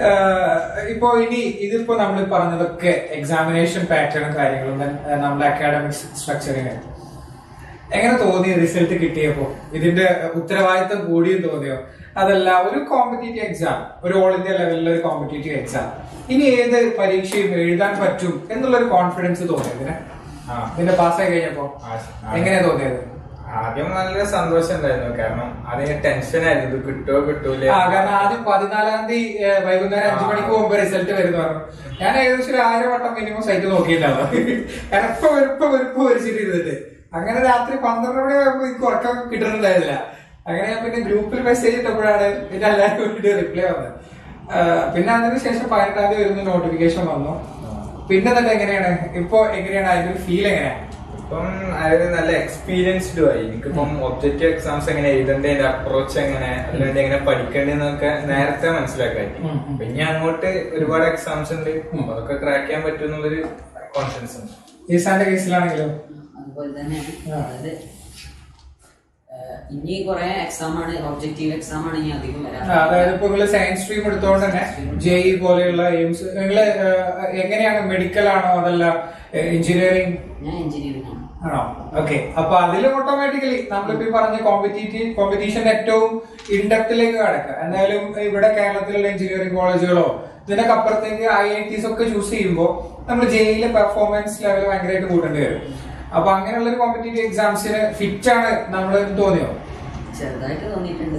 ഇപ്പോ ഇനി ഇതിപ്പോ നമ്മൾ പറഞ്ഞതൊക്കെ എക്സാമിനേഷൻ പാറ്റേണും കാര്യങ്ങളും then, ആ, നമ്മുടെ അക്കാഡമിക് സ്ട്രക്ചറിങ് എങ്ങനെ തോന്നി റിസൾട്ട് കിട്ടിയപ്പോ ഇതിന്റെ ഉത്തരവാദിത്തം കൂടിയും തോന്നിയോ അതല്ല ഒരു കോമ്പറ്റേറ്റീവ് എക്സാം ഒരു ഓൾ ഇന്ത്യ ലെവലിലെ ഒരു കോമ്പറ്റേറ്റീവ് എക്സാം ഇനി ഏത് പരീക്ഷയും എഴുതാൻ പറ്റും എന്നുള്ള ഒരു കോൺഫിഡൻസ് തോന്നി ഇതിനെ ആ. ഇതിന്റെ പാസ്സായി കഴിഞ്ഞപ്പോ ആ, ആ. എങ്ങനെയാ തോന്നിയത് ആദ്യം നല്ല സന്തോഷം ഉണ്ടായിരുന്നു കാരണം അതിന് ടെൻഷൻ ആയിരുന്നു ഇത് കിട്ടുമോ കിട്ടൂലേ ആ കാരണം ആദ്യം പതിനാലാം തീയതി ഏഹ്, വൈകുന്നേരം അഞ്ചു മണിക്ക് മുമ്പ് റിസൾട്ട് വരുന്നു പറഞ്ഞു ഞാൻ ഏകദേശം ഒരു ആയിരം വട്ടം മിനിമം സൈറ്റ് നോക്കിയിട്ടുണ്ടാവും കാരണം ഇപ്പൊ വെറുപ്പ വെറുപ്പ് വരിച്ചിട്ട് ഇരുന്നിട്ട് അങ്ങനെ രാത്രി പന്ത്രണ്ട് മണി ആകുമ്പോൾ എനിക്ക് ഉറക്കം കിട്ടുന്നുണ്ടായിരുന്നില്ല അങ്ങനെ ഞാൻ പിന്നെ ഗ്രൂപ്പിൽ മെസ്സേജ് ഇട്ടപ്പോഴാണ് പിന്നെ എല്ലാവരും വേണ്ടി റിപ്ലൈ വന്നത് ആ, പിന്നെ അതിന് ശേഷം പതിനെട്ടാം തീയതി വരുന്ന നോട്ടിഫിക്കേഷൻ വന്നു പിന്നെ തന്നെ എങ്ങനെയാണ് ഇപ്പൊ എങ്ങനെയാണ് അതിന്റെ ഒരു ഫീൽ എങ്ങനെയാണ് ഇപ്പം അത് നല്ല എക്സ്പീരിയൻസ്ഡും ആയി എനിക്കിപ്പം ഒബ്ജക്റ്റീവ് എക്സാംസ് എങ്ങനെ എഴുതണ്ടേ അതിന്റെ അപ്രോച്ച് എങ്ങനെ അതിനുവേണ്ടി എങ്ങനെ പഠിക്കേണ്ടതെന്നൊക്കെ നേരത്തെ മനസ്സിലാക്കാൻ ഉം, ഉം. പിന്നെ അങ്ങോട്ട് ഒരുപാട് എക്സാംസ് ഉണ്ട് ഉം. അതൊക്കെ ക്രാക്ക് ചെയ്യാൻ പറ്റും എന്നുള്ളൊരു കോൺഫിഡൻസ് ഉണ്ട് ഈസാന്റെ കേസിലാണെങ്കിലും അതുപോലെ തന്നെ ആ. അതായത് ഏഹ്, ഇനി കുറെ എക്സാം ആണ് ഒബ്ജക്റ്റീവ് എക്സാം ആണ് ഇനി അധികം വരാൻ ആ, അതായത് ഇപ്പൊ നിങ്ങള് സയൻസ് സ്ട്രീം എടുത്തോണ്ട് തന്നെ ജെഇ പോലെയുള്ള എയിംസ് നിങ്ങള് ഏഹ്, എങ്ങനെയാണ് മെഡിക്കൽ ആണോ അതല്ല എഞ്ചിനീയറിംഗ് ഞാൻ എഞ്ചിനീയറിംഗ് ആണ് ആണോ ഓക്കെ അപ്പൊ അതിൽ ഓട്ടോമാറ്റിക്കലി നമ്മളിപ്പോ ഈ പറഞ്ഞ കോമ്പറ്റീറ്റീവ് കോമ്പറ്റീഷൻ ഏറ്റവും ഇൻഡെപ്തിലേക്ക് കടക്കുക എന്തായാലും ഇവിടെ കേരളത്തിലുള്ള എഞ്ചിനീയറിംഗ് കോളേജുകളോ ഇതിനൊക്കെ അപ്പുറത്തേക്ക് ഐ ഐ ടിസ് ഒക്കെ ചൂസ് ചെയ്യുമ്പോൾ നമ്മൾ ജെയിലെ പെർഫോമൻസ് ലെവൽ ഭയങ്കരമായിട്ട് കൂട്ടേണ്ടി വരും അപ്പൊ അങ്ങനെയുള്ള ഒരു കോമ്പറ്റീറ്റീവ് എക്സാംസിന് ഫിറ്റ് ആണ് നമ്മൾ തോന്നിയോ ചെറുതായിട്ട് തോന്നിയിട്ടുണ്ട്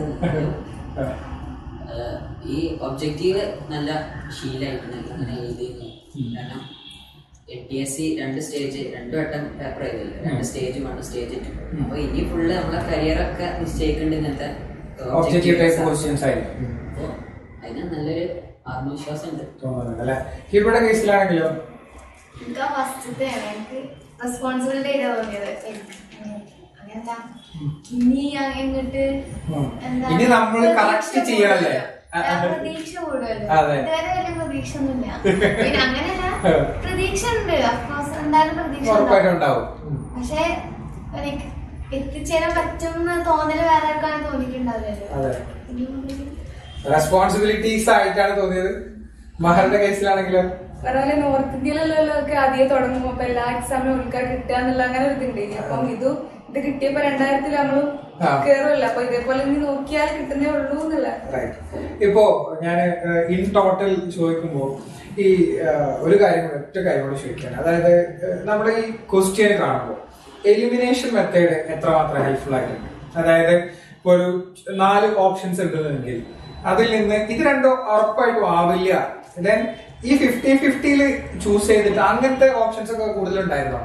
ഏഹ്, ഈ ഒബ്ജക്റ്റീവ് നല്ല ശീലമായിട്ടുണ്ട് അങ്ങനെ എഴുതിയിരുന്നു കാരണം എൻ ടി എസ് സി രണ്ട് സ്റ്റേജ് രണ്ട് വട്ടം പേപ്പർ എഴുതില്ല രണ്ട് സ്റ്റേജ് വൺ സ്റ്റേജ് ടു അപ്പൊ ഇനി ഫുള്ള് നമ്മളെ കരിയറൊക്കെ നിശ്ചയിക്കേണ്ട ഇങ്ങനത്തെ ഒബ്ജക്റ്റീവ് ടൈപ്പ് ക്വസ്റ്റ്യൻസ് ആയിരിക്കും അപ്പൊ അതിന് നല്ലൊരു ആത്മവിശ്വാസം ഉണ്ട് തോന്നുന്നുണ്ട് അല്ലെ ഇവിടെ കേസിലാണെങ്കിലോ എനിക്ക് ആ ഫസ്റ്റത്തെ എനിക്ക് റെസ്പോൺസിബിലിറ്റി ആയിട്ടാ തോന്നിയത് അങ്ങനെയല്ല ഇനി അങ്ങോട്ട് ഉം. ഇനി നമ്മള് correct ചെയ്യണല്ലേ? ആ, ആ. പ്രതീക്ഷ കൂടുമല്ലോ അതെ. ഇതുവരെ വലിയ പ്രതീക്ഷ ഒന്നുമില്ല പിന്നെ അങ്ങനെയല്ല ഉം. പ്രതീക്ഷ ഉണ്ട് അഫ്കോഴ്സ് എന്തായാലും പ്രതീക്ഷ ഉറപ്പായിട്ടും ഉണ്ടാവും. ഉണ്ടാവും ഉം. പക്ഷെ എനിക്ക് എത്തിച്ചേരാൻ പറ്റും എന്ന് തോന്നല് വേറെ ആർക്കാണ് തോന്നിയിട്ടുണ്ടാവില്ലല്ലോ അതെ ഇനി മുതല് റെസ്പോൺസിബിലിറ്റീസ് ആയിട്ടാണ് തോന്നിയത് മഹറിന്റെ കേസിലാണെങ്കിലോ പറഞ്ഞ പോലെ നോർത്ത് ഇന്ത്യയിലുള്ളവരൊക്കെ ആദ്യം തുടങ്ങും അപ്പൊ എല്ലാ എക്സാമിനും ഉൾക്കാർ കിട്ടുക എന്നുള്ള അങ്ങനെ ഒരു ഇതുണ്ട് അപ്പം ഇത് ഇത് കിട്ടിയപ്പോ രണ്ടായിരത്തിൽ നമ്മളും ആ. കേറുമല്ലോ അപ്പൊ ഇതേപോലെ ഇനി നോക്കിയാൽ കിട്ടുന്നേ ഉള്ളൂ എന്നുള്ള റൈറ്റ് ഇപ്പോ ഞാൻ ഇൻ ടോട്ടൽ ചോദിക്കുമ്പോ ഈ ഏഹ്, ഒരു കാര്യം കൂടെ ഒറ്റ കാര്യം കൂടെ ചോദിക്കാണ് അതായത് ഏഹ്, നമ്മുടെ ഈ ക്വസ്റ്റ്യൻ കാണുമ്പോൾ എലിമിനേഷൻ മെത്തേഡ് എത്രമാത്രം ഹെൽപ്ഫുൾ ആയിട്ടുണ്ട് അതായത് ഇപ്പൊ ഒരു നാല് ഓപ്ഷൻസ് ഉണ്ടെന്നെങ്കിൽ അതിൽ നിന്ന് ഇത് രണ്ടും ഉറപ്പായിട്ടും ആവില്ല ദെൻ ഈ ഫിഫ്റ്റി ഫിഫ്റ്റിയിൽ ചൂസ് ചെയ്തിട്ട് അങ്ങനത്തെ ഓപ്ഷൻസ് ഒക്കെ കൂടുതലുണ്ടായിരുന്നോ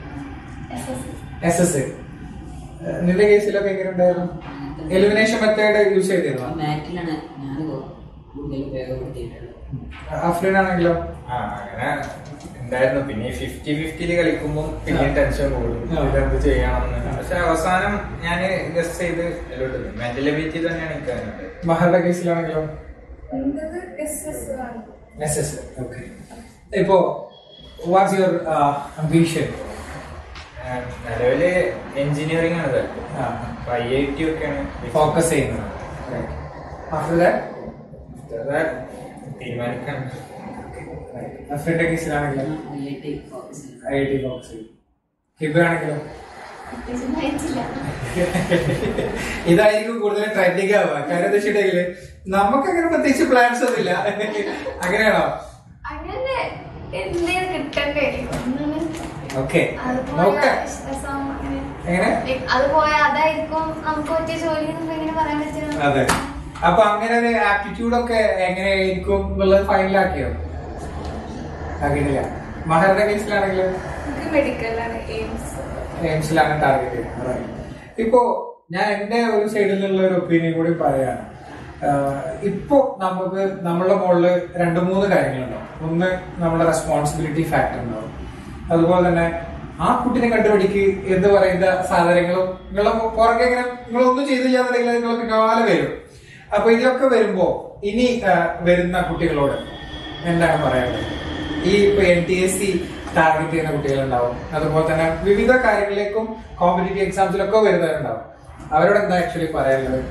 എസ് എസ് നിന്റെ കേസിലൊക്കെ എങ്ങനെ ഉണ്ടായിരുന്നു എലിമിനേഷൻ മെത്തേഡ് യൂസ് ചെയ്തിരുന്നോ മാറ്റിലാണ് ഞാൻ കൂടുതൽ ഉപയോഗപ്പെടുത്തിയിട്ടുള്ളത് അഫ്രീൻ ആണെങ്കിലോ ആ അങ്ങനെ ഉണ്ടായിരുന്നു പിന്നെ ഈ ഫിഫ്റ്റി ഫിഫ്റ്റിയിൽ കളിക്കുമ്പോൾ പിന്നെ ടെൻഷൻ കൂടും ആ. ഇതെന്ത് ചെയ്യണമെന്ന് പക്ഷെ അവസാനം ഞാൻ ഗസ് ചെയ്ത് എല്ലോട്ട് മെന്റൽ എബിലിറ്റി തന്നെയാണ് എനിക്ക് അതിനുള്ളത് മഹറുടെ കേസിലാണെങ്കിലോ എന്റത് എസ് എസ് ആണ് എസ് എസ് ഓക്കെ ഇപ്പോ വാട്ട്സ് യുവർ അംബീഷൻ നിലവില് എഞ്ചിനീയറിംഗ് ആണ് താല്പര്യം അപ്പൊ ഐ ഐ ടി ഒക്കെയാണ് ഫോക്കസ് ചെയ്യുന്നത് ആഫ്റ്റർ ദാറ്റ് അതാ തീരുമാനിക്കാൻ ഫ്രണ്ട് കേസിലാണെങ്കിലും ഐ ഐ ടി ഫോക്കസ് ചെയ്യുന്നത് ഐ ഐ ടി ഫോക്കസ് ചെയ്യും ഹിബാണെങ്കിലും പ്രത്യേകിച്ചൊന്നും അയച്ചില്ല ഇതായിരിക്കും കൂടുതൽ ട്രെൻഡിങ് ആവുക കാര്യം എന്താ വെച്ചിട്ടുണ്ടെങ്കിൽ നമുക്ക് അങ്ങനെ പ്രത്യേകിച്ച് പ്ലാൻസ് ഒന്നുമില്ല അങ്ങനെയാണോ അങ്ങനെ എന്തേ കിട്ടണ്ടേ ഒന്നും ഓക്കെ അതുപോലെ നോക്കാം രസം അങ്ങനെ എങ്ങനെ Like, അത് പോയ അതായിരിക്കും നമുക്ക് പറ്റിയ ജോലി എന്നൊന്നും എങ്ങനെ പറയാൻ പറ്റുക അതെ അപ്പൊ അങ്ങനെ ഒരു ആപ്റ്റിറ്റ്യൂഡ് ഒക്കെ എങ്ങനെയായിരിക്കും എന്നുള്ളത് ഫൈനലാക്കിയോ ആക്കിയിട്ടില്ല മഹറിന്റെ കേസിലാണെങ്കിലും എനിക്ക് മെഡിക്കലാണ് എയിംസ് എയിംസിലാണ് ടാർഗറ്റ് ചെയ്യുന്നത് ഇപ്പോ ഞാൻ എന്റെ ഒരു സൈഡിൽ നിന്നുള്ള ഒരു ഒപ്പീനിയൻ കൂടി പറയാണ് ആഹ് ഇപ്പോ നമുക്ക് നമ്മളുടെ മുകളിൽ രണ്ട് മൂന്ന് കാര്യങ്ങളുണ്ടാവും ഒന്ന് നമ്മുടെ റെസ്പോൺസിബിലിറ്റി ഫാക്ടർ ഉണ്ടാവും അതുപോലെ തന്നെ ആ കുട്ടിനെ കണ്ടുപിടിക്ക് എന്ന് പറയുന്ന സാധനങ്ങളും നിങ്ങളെ പുറകെ ഇങ്ങനെ നിങ്ങളൊന്നും ചെയ്തില്ല എന്നുണ്ടെങ്കിൽ നിങ്ങൾ പിന്നാലെ വരും അപ്പൊ ഇതൊക്കെ വരുമ്പോ ഇനി ആഹ് വരുന്ന കുട്ടികളോട് എന്താണ് പറയാനുള്ളത് ഈ ഇപ്പൊ N T S C target ചെയ്യുന്ന കുട്ടികളുണ്ടാവും അതുപോലെ തന്നെ വിവിധ കാര്യങ്ങളിലേക്കും കോമ്പറ്റേറ്റീവ് എക്സാംസിലൊക്കെ വരുന്നവരുണ്ടാവും അവരോട് എന്താ ആക്ച്വലി പറയാനുള്ളത്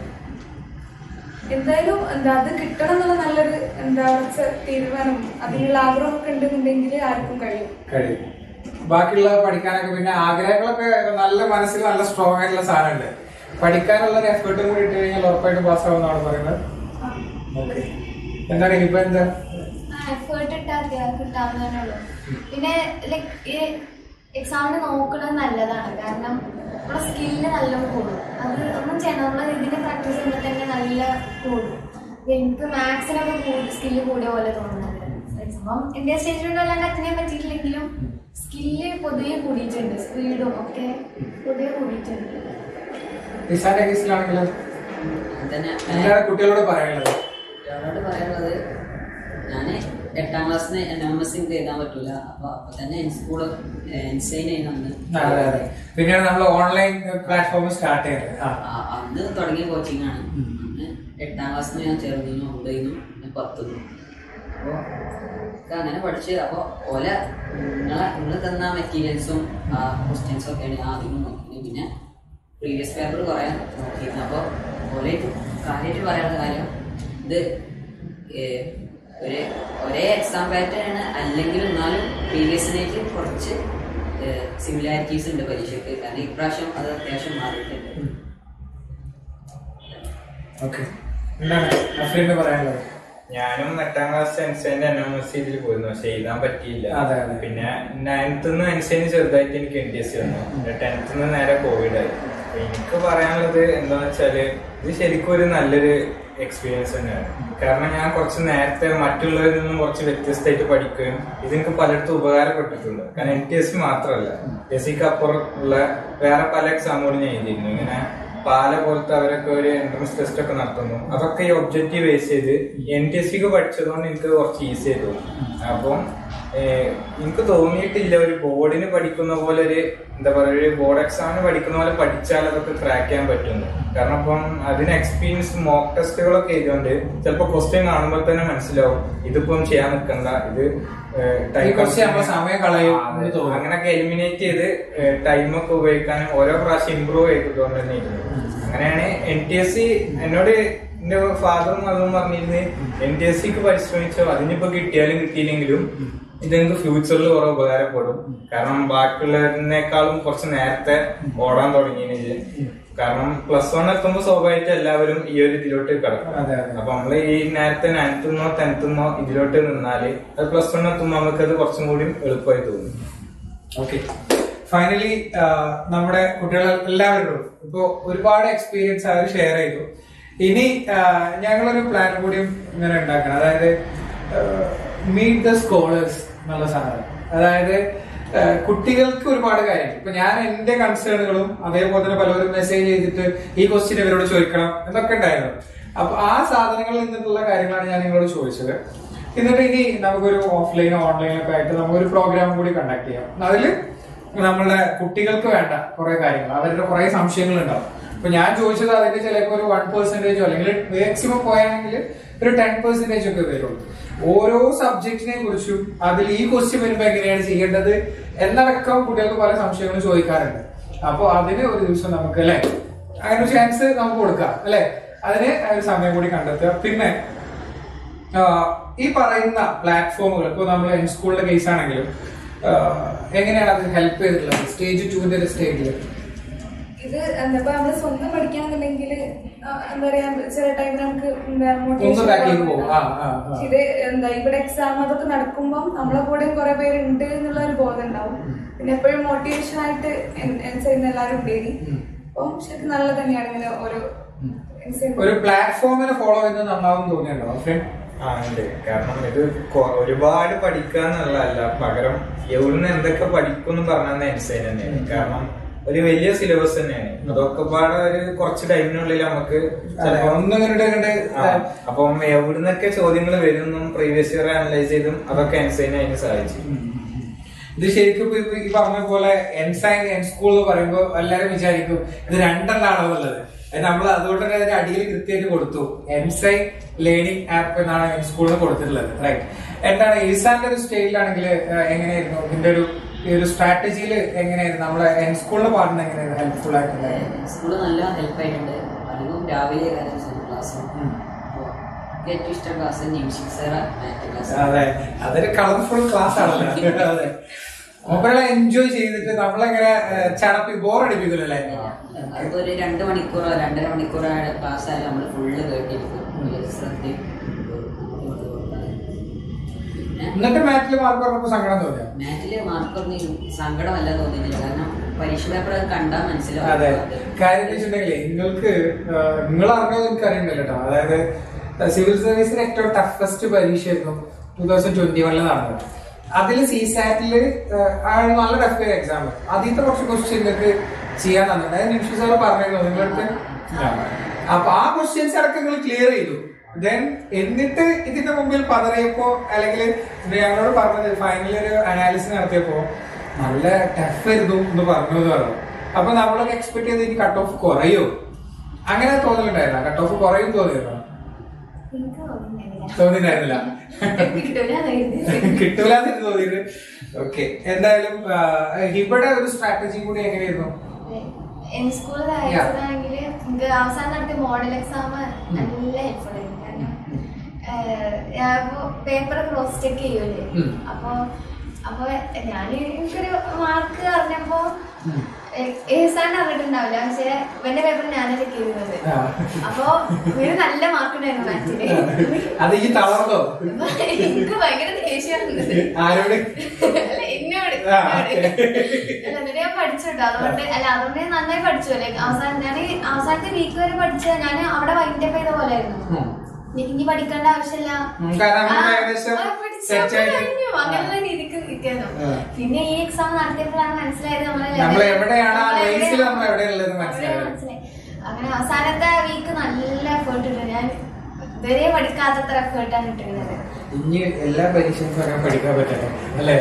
എന്തായാലും എന്താ അത് കിട്ടണം എന്നുള്ള നല്ലൊരു എന്താ ഉറച്ച തീരുമാനം അതിനുള്ള ആഗ്രഹമൊക്കെ ഉണ്ടെന്നുണ്ടെങ്കിൽ ആർക്കും കഴിയും കഴിയും ബാക്കിയുള്ള പഠിക്കാനൊക്കെ പിന്നെ ആഗ്രഹങ്ങളൊക്കെ നല്ല മനസ്സിൽ നല്ല സ്ട്രോങ് ആയിട്ടുള്ള സാധനമുണ്ട് പഠിക്കാനുള്ള ഒരു എഫേർട്ടും കൂടി ഇട്ട് കഴിഞ്ഞാൽ ഉറപ്പായിട്ടും പാസ്സാവുന്നതാണ് പറയുന്നത് ഓക്കെ എന്താണ് ഇപ്പൊ എന്താ എഫേർട്ട് ഇട്ടാൽ കിട്ടാവുന്നതേ ഉള്ളൂ പിന്നെ ലൈക് ഈ എക്സാമിന് നോക്കുന്നത് നല്ലതാണ് കാരണം നമ്മുടെ സ്കില്ല് നല്ല കൂടും അത് ഒന്നും ചെയ്യണം നമ്മൾ ഇതിനെ പ്രാക്ടീസ് ചെയ്യുമ്പോൾ തന്നെ നല്ല കൂടും അപ്പൊ എനിക്ക് മാത്സിനൊക്കെ കൂടുതൽ സ്കില്ല് കൂടിയ പോലെ തോന്നുന്നുണ്ട് സംഭവം ഇന്ത്യ സ്റ്റേജിലൂടെ അല്ലാണ്ട് അത്രയും പറ്റിയിട്ടില്ലെങ്കിലും സ്കില്ല് പൊതുവെ കൂടിയിട്ടുണ്ട് സ്പീഡും ഒക്കെ പൊതുവെ കൂടിയിട്ടുണ്ട് നിസാന്റെ കേസിലാണെങ്കിലും തന്നെ എന്താണ് കുട്ടികളോട് പറയാനുള്ളത് ഒരാളോട് പറയാനുള്ളത് ഞാൻ എട്ടാം ക്ലാസ്സിന് എൻ എം എസ് എനിക്ക് എഴുതാൻ പറ്റൂല അപ്പൊ അപ്പൊ തന്നെ എൻ സ്കൂൾ എൻസൈൻ ചെയ്യുന്നുണ്ട് അതെ അതെ പിന്നെയാണ് നമ്മൾ ഓൺലൈൻ പ്ലാറ്റ്ഫോം സ്റ്റാർട്ട് ചെയ്യുന്നത് ആ ആ- അന്ന് തുടങ്ങിയ കോച്ചിങ് ആണ് അന്ന് എട്ടാം ക്ലാസ്സിന് ഞാൻ ചേർന്നിരുന്നു ഒമ്പതിനും പിന്നെ പത്തിനും അപ്പോൾ അങ്ങനെ പഠിച്ച് അപ്പോൾ ഓല നിങ്ങളെ നിങ്ങൾ തന്ന മെറ്റീരിയൽസും ആ ക്വസ്റ്റ്യൻസും ഒക്കെയാണ് ഞാൻ ആദ്യം നോക്കിയത് പിന്നെ പ്രീവിയസ് പേപ്പർ കുറേ നോക്കിയിരുന്നു അപ്പോൾ ഓലെ കാര്യമായിട്ട് പറയാനുള്ള കാര്യം ഇത് ഏ, ഒരു ഒരേ എക്സാം പാറ്റേൺ ആണ് അല്ലെങ്കിൽ എന്നാലും പ്രീവിയസിനായിട്ട് കുറച്ച് സിമിലാരിറ്റീസ് ഉണ്ട് പരീക്ഷയ്ക്ക് കാരണം ഇപ്രാവശ്യം അത് അത്യാവശ്യം മാറിയിട്ടുണ്ട് ഓക്കെ എന്താണ് അഫ്രീന് പറയാനുള്ളത് ഞാനും എട്ടാം ക്ലാസ് എൻസൈൻ്റെ എൻ എം എസ് ഇതിൽ പോയിരുന്നു പക്ഷെ എഴുതാൻ പറ്റിയില്ല അതെ, അതെ. പിന്നെ നയൻത്ത് നിന്ന് എൻസൈന് ചെറുതായിട്ട് എനിക്ക് എൻ ഡി എസ് വന്നു പിന്നെ ടെൻത്ത് നിന്ന് നേരെ കോവിഡ് ആയി അപ്പൊ എനിക്ക് പറയാനുള്ളത് എന്താന്ന് വെച്ചാല് ഇത് ശരിക്കും ഒരു നല്ലൊരു എക്സ്പീരിയൻസ് തന്നെയാണ് കാരണം ഞാൻ കുറച്ച് നേരത്തെ മറ്റുള്ളവരിൽ നിന്നും കുറച്ച് വ്യത്യസ്തമായിട്ട് പഠിക്കുകയും ഇത് എനിക്ക് പലയിടത്തും ഉപകാരപ്പെട്ടിട്ടുണ്ട് കാരണം എൻ ടി എസ് സി മാത്രമല്ല എസ് സിക്ക് അപ്പുറം ഉള്ള വേറെ പല എക്സാമുകളും ഞാൻ എഴുതിയിരുന്നു ഇങ്ങനെ പാല പോലത്തെ അവരൊക്കെ ഒരു എൻട്രൻസ് ടെസ്റ്റ് ഒക്കെ നടത്തുന്നു അതൊക്കെ ഈ ഒബ്ജക്റ്റീവ് ബേസ് ചെയ്ത് എൻ ടി എസ് സിക്ക് പഠിച്ചതുകൊണ്ട് എനിക്ക് കുറച്ച് ഈസി ആയി തോന്നി അപ്പം ഏഹ്, എനിക്ക് തോന്നിയിട്ടില്ല ഒരു ബോർഡിന് പഠിക്കുന്ന പോലെ ഒരു എന്താ പറയുക ഒരു ബോർഡ് എക്സാമിന് പഠിക്കുന്ന പോലെ പഠിച്ചാൽ അതൊക്കെ ക്രാക്ക് ചെയ്യാൻ പറ്റുന്നു കാരണം അപ്പം അതിന് എക്സ്പീരിയൻസ് മോക്ക് ടെസ്റ്റുകളൊക്കെ ചെയ്തുകൊണ്ട് ചിലപ്പോൾ ക്വസ്റ്റ്യൻ കാണുമ്പോൾ തന്നെ മനസ്സിലാവും ഇതിപ്പം ചെയ്യാൻ നിൽക്കണ്ട ഇത് ഏഹ്, time ഈ കുറച്ച് നമ്മളെ സമയം കളയും ആ, അതെ. എന്ന് തോന്നുന്നു. അങ്ങനെയൊക്കെ എലിമിനേറ്റ് ചെയ്ത് ടൈമൊക്കെ ഉപയോഗിക്കാനും ഓരോ പ്രാവശ്യം ഇമ്പ്രൂവ് ചെയ്തുകൊണ്ട് തന്നെ ഇരുന്നു അങ്ങനെയാണ് എൻ ടി എസ് സി എന്നോട് എന്റെ ഫാദറും അതും പറഞ്ഞിരുന്നത് എൻ ടി എസ് സിക്ക് പരിശ്രമിച്ചോ അതിനിപ്പോ കിട്ടിയാലും കിട്ടിയില്ലെങ്കിലും ഇത് നിങ്ങൾക്ക് ഫ്യൂച്ചറിൽ കുറെ ഉപകാരപ്പെടും കാരണം ബാക്കിയുള്ളതിനേക്കാളും കുറച്ച് നേരത്തെ ഓടാൻ തുടങ്ങിയത് കാരണം പ്ലസ് വൺ എത്തുമ്പോൾ സ്വാഭാവികമായിട്ട് എല്ലാവരും ഈ ഒരു ഇതിലോട്ട് കിടക്കും അതെ, അതെ. അപ്പൊ നമ്മള് ഈ നേരത്തെ നയൻത്തുന്നോ ടെൻത്തുന്നോ ഇതിലോട്ട് നിന്നാല് അത് പ്ലസ് വൺ എത്തുമ്പോൾ നമുക്ക് അത് കുറച്ചും കൂടി എളുപ്പമായി തോന്നും ഓക്കെ ഫൈനലി നമ്മുടെ കുട്ടികൾ എല്ലാവരോടും ഇപ്പോ ഒരുപാട് എക്സ്പീരിയൻസ് അവർ ഷെയർ ചെയ്തു ഇനി ആ, ഞങ്ങളൊരു പ്ലാൻ കൂടിയും ഇങ്ങനെ ഉണ്ടാക്കണം അതായത് മീറ്റ് ദ സ്കോളേഴ്സ് എന്നുള്ള സാധനം അതായത് ആ, കുട്ടികൾക്ക് ഒരുപാട് കാര്യങ്ങൾ ഇപ്പൊ ഞാൻ എന്റെ കൺസേണുകളും അതേപോലെ തന്നെ പലരും മെസ്സേജ് ചെയ്തിട്ട് ഈ ക്വസ്റ്റ്യൻ ഇവരോട് ചോദിക്കണം എന്നൊക്കെ ഉണ്ടായിരുന്നു അപ്പൊ ആ സാധനങ്ങളിൽ നിന്നിട്ടുള്ള കാര്യങ്ങളാണ് ഞാൻ നിങ്ങളോട് ചോദിച്ചത് എന്നിട്ട് ഇനി നമുക്കൊരു ഓഫ്ലൈനോ ഓൺലൈനോ ഒക്കെ ആയിട്ട് നമുക്കൊരു പ്രോഗ്രാം കൂടി കണ്ടക്ട് ചെയ്യാം അതില് നമ്മളുടെ കുട്ടികൾക്ക് വേണ്ട കുറെ കാര്യങ്ങൾ അവരുടെ കുറെ സംശയങ്ങൾ ഉണ്ടാവും ഇപ്പൊ ഞാൻ ചോദിച്ചത് അതിന്റെ ചിലപ്പോ ഒരു വൺ പെർസെന്റേജോ അല്ലെങ്കിൽ മാക്സിമം പോയാണെങ്കിൽ ഒരു ടെൻ പെർസെന്റേജ് ഒക്കെ വരുള്ളൂ ഓരോ സബ്ജക്റ്റിനെ കുറിച്ചും അതിൽ ഈ ക്വസ്റ്റ്യൻ വരുമ്പോ എങ്ങനെയാണ് ചെയ്യേണ്ടത് എന്നടക്കം കുട്ടികൾക്ക് പല സംശയങ്ങളും ചോദിക്കാറുണ്ട് അപ്പൊ അതിന് ഒരു ദിവസം നമുക്ക് അല്ലെ അങ്ങനെ ഒരു ചാൻസ് നമുക്ക് കൊടുക്കാം അല്ലെ അതിന് ഒരു സമയം കൂടി കണ്ടെത്തുക പിന്നെ ആഹ് ഈ പറയുന്ന പ്ലാറ്റ്ഫോമുകൾ ഇപ്പോൾ നമ്മൾ എൻ സ്കൂളിന്റെ കേസ് ആണെങ്കിലും ആഹ് എങ്ങനെയാണ് അത് ഹെൽപ്പ് ചെയ്തിട്ടുള്ളത് സ്റ്റേജ് ടുവിന്റെ ഒരു സ്റ്റേജിൽ ഇത് എന്താ ഇപ്പൊ നമ്മള് സ്വന്തം പഠിക്കാന്നുണ്ടെങ്കിൽ എന്താ പറയാ ചില ടൈമിൽ നമുക്ക് എന്താ ഒന്ന് ബാക്കിലേക്ക് പോകും ആ ആ ആ ഇത് എന്താ ഇവിടെ എക്സാം അതൊക്കെ നടക്കുമ്പോൾ നമ്മളെ കൂടെ കുറെ പേരുണ്ട് എന്നുള്ള ഒരു ബോധം ഉണ്ടാവും പിന്നെ എപ്പോഴും മോട്ടിവേഷൻ ആയിട്ട് എൻ- എൻ ചെയ്യുന്ന എല്ലാവരും ഉണ്ടേനി അപ്പം ശരിക്കും നല്ല തന്നെയാണ് ഇങ്ങനെ ഓരോ എൻ ചെയ്യുന്നത്. ഒരു പ്ലാറ്റ്ഫോമിനെ ഫോളോ ചെയ്യുന്നത് നന്നാവും തോന്നിയുണ്ടോ ഫ്രണ്ട് ആ ഉണ്ട് കാരണം ഇത് കൊ- ഒരുപാട് പഠിക്കുക എന്നുള്ളതല്ല പകരം എവിടുന്ന് എന്തൊക്കെ പഠിക്കും എന്ന് പറഞ്ഞാൽ എൻസൈൻ തന്നെയാണ് കാരണം ഒരു വലിയ സിലബസ് തന്നെയാണ് അതൊക്കെ പാടെ ഒരു കുറച്ച് ടൈമിനുള്ളിൽ നമുക്ക് ചിലപ്പോ ഒന്നിങ്ങനെ കണ്ട് ആ, അപ്പം എവിടുന്നൊക്കെ ചോദ്യങ്ങൾ വരുന്നും പ്രീവിയസ് ഇയർ അനലൈസ് ചെയ്തും അതൊക്കെ എൻസൈൻ അതിന് സാധിച്ചു ഇത് ശരിക്കും ഇപ്പൊ ഇപ്പൊ ഈ പറഞ്ഞ പോലെ എൻസൈൻ എൻ സ്കൂൾ എന്ന് പറയുമ്പോൾ എല്ലാരും വിചാരിക്കും ഇത് രണ്ടെണ്ണാണോ എന്നുള്ളത് നമ്മൾ അതുകൊണ്ട് തന്നെ അതിന്റെ അടിയിൽ കൃത്യമായിട്ട് കൊടുത്തു എൻസൈൻ ലേണിംഗ് ആപ്പ് എന്നാണ് എൻ സ്കൂളിൽ കൊടുത്തിട്ടുള്ളത് റൈറ്റ് എന്താണ് ഈസാന്റെ ഒരു സ്റ്റേജിലാണെങ്കിൽ എങ്ങനെയായിരുന്നു ഇതിന്റെ ഒരു ഈ ഒരു സ്ട്രാറ്റജിയിൽ എങ്ങനെയായിരുന്നു നമ്മളെ എൻ സ്കൂളിന്റെ പാർട്ടിന് എങ്ങനെയായിരുന്നു ഹെൽപ്ഫുൾ ആയിട്ടുള്ളത് സ്കൂള് നല്ല ഹെൽപ്പ് ആയിട്ടുണ്ട് അധികം രാവിലെ കാര്യം ക്ലാസ് ഉം. അപ്പോൾ ഏറ്റവും ഇഷ്ടം ക്ലാസ് നിമിഷിക് സാറ മാറ്റ് ക്ലാസ് അതെ അതൊരു കളർഫുൾ ക്ലാസ് ആണല്ലോ അതെ മൂപ്പരെല്ലാം എൻജോയ് ചെയ്തിട്ട് നമ്മളെങ്ങനെ ഏഹ്, ചടപ്പി ബോറടിപ്പിക്കില്ലല്ലേ അതിപ്പോ ഒരു രണ്ട് മണിക്കൂറോ രണ്ടര മണിക്കൂറോ ക്ലാസ് ആയാലും നമ്മൾ ഫുള്ള് കേട്ടിരിക്കും ഒരു ശ്രദ്ധയും പിന്നെ എന്നിട്ട് മാറ്റിൽ മാർക്ക് പറഞ്ഞപ്പോ സങ്കടം തോന്നിയോ മാറ്റില് മാർക്കൊന്നും സങ്കടമല്ല തോന്നിയില്ല കാരണം പരീക്ഷ പേപ്പർ കണ്ടാൽ മനസ്സിലാവും അതെ കാര്യം എന്ന് വെച്ചിട്ടുണ്ടെങ്കിലേ നിങ്ങൾക്ക് നിങ്ങൾ അറിഞ്ഞത് എനിക്ക് അറിയണ്ടല്ലോ കേട്ടോ അതായത് സിവിൽ സർവീസിന് ഏറ്റവും ടഫസ്റ്റ് പരീക്ഷയായിരുന്നു ടൂ തൗസൻഡ് ട്വന്റി വണ്ണിൽ നടന്നത് അതിൽ സി സാറ്റില് നല്ല ടഫ് എക്സാം ആദ്യത്തെ കുറച്ച് ക്വസ്റ്റ്യൻ നിങ്ങൾക്ക് ചെയ്യാൻ തന്നിട്ടുണ്ട് അതായത് നിമിഷ സാറ് പറഞ്ഞിരുന്നു നിങ്ങൾക്ക് അപ്പൊ ആ ക്വസ്റ്റ്യൻസ് അടക്കം നിങ്ങൾ ക്ലിയർ ചെയ്തു ദെൻ എന്നിട്ട് ഇതിന്റെ മുമ്പിൽ പതറിയപ്പോ അല്ലെങ്കിൽ ഞങ്ങളോട് പറഞ്ഞത് ഫൈനൽ ഒരു അനാലിസിസ് നടത്തിയപ്പോ നല്ല ടഫ് ആയിരുന്നു എന്ന് പറഞ്ഞു എന്ന് പറഞ്ഞു അപ്പൊ നമ്മളൊക്കെ എക്സ്പെക്ട് ചെയ്ത് ഇനി കട്ട് ഓഫ് കുറയോ അങ്ങനെ തോന്നലുണ്ടായിരുന്ന കട്ട് ഓഫ് കുറയും തോന്നിയിരുന്നോ എനിക്ക് തോന്നുന്നില്ല തോന്നിണ്ടായിരുന്നില്ല കിട്ടൂല കിട്ടൂലെന്ന് തോന്നിയത് ഓക്കെ എന്തായാലും ആ, ഇവിടെ ഒരു സ്ട്രാറ്റജി കൂടി എങ്ങനെയായിരുന്നു എൻ സ്കൂളിൽ അയച്ചതാണെങ്കിൽ എനിക്ക് അവസാനം നടത്തിയ മോഡൽ എക്സാം നല്ല ഹെൽപ്ഫുൾ ആയിരുന്നു കാരണം ഞാനിപ്പോ പേപ്പർ ക്രോസ് ചെക്ക് ചെയ്യൂലേ ഉം. അപ്പൊ അപ്പൊ ഞാൻ എനിക്കൊരു മാർക്ക് അറിഞ്ഞപ്പോ ഉം. ഏസാണ്ട് അറിഞ്ഞിട്ടുണ്ടാവില്ല പക്ഷെ ഇവന്റെ പേപ്പർ ഞാനേ ചെക്ക് ചെയ്തിരുന്നത് ആ. അപ്പൊ ഇവര് നല്ല മാർക്ക് ഉണ്ടായിരുന്നു മാറ്റില് അത് ഈ തളർന്നോ എനിക്ക് ഭയങ്കര ദേഷ്യം വന്നത് ആരോട് അല്ല എന്നോട് ആ, എന്നോട്. അല്ല എന്നിട്ട് ഞാൻ പഠിച്ചു കേട്ടോ അതുകൊണ്ട് അല്ല അതുകൊണ്ട് ഞാൻ നന്നായി പഠിച്ചു അല്ലെ അവസാനം ഞാൻ അവസാനത്തെ വീക്ക് വരെ പഠിച്ച ഞാൻ അവിടെ വൈൻഡപ്പ് ചെയ്ത പോലെ ആയിരുന്നു ഉം. എനിക്ക് ഇനി പഠിക്കേണ്ട ആവശ്യമില്ല ഉം, കാരണം നമുക്ക് ആ, ഏകദേശം ആ, പഠിച്ചു, set അപ്പോൾ ആയിട്ട് കഴിഞ്ഞു. അങ്ങനെയുള്ള രീതിക്ക് നിൽക്കുന്നു ആ. പിന്നെ ഈ എക്സാം നടത്തിയപ്പോഴാണ് മനസ്സിലായത് നമ്മളെ നമ്മൾ level- എവിടെയാണ് ആ നമ്മൾ റേസിൽ എവിടെയാണ് നമ്മൾ എവിടെയുള്ളത് അവിടെ മനസ്സിലായത് മനസ്സിലായി അങ്ങനെ അവസാനത്തെ വീക്ക് നല്ല എഫേർട്ട് ഇട്ടു ഞാൻ ഇതുവരെ പഠിക്കാത്തത്ര എഫേർട്ടാണ് ഇട്ടിരുന്നത് ഇനി എല്ലാ പരീക്ഷയും പറയാൻ പഠിക്കാൻ പറ്റണം അല്ലേ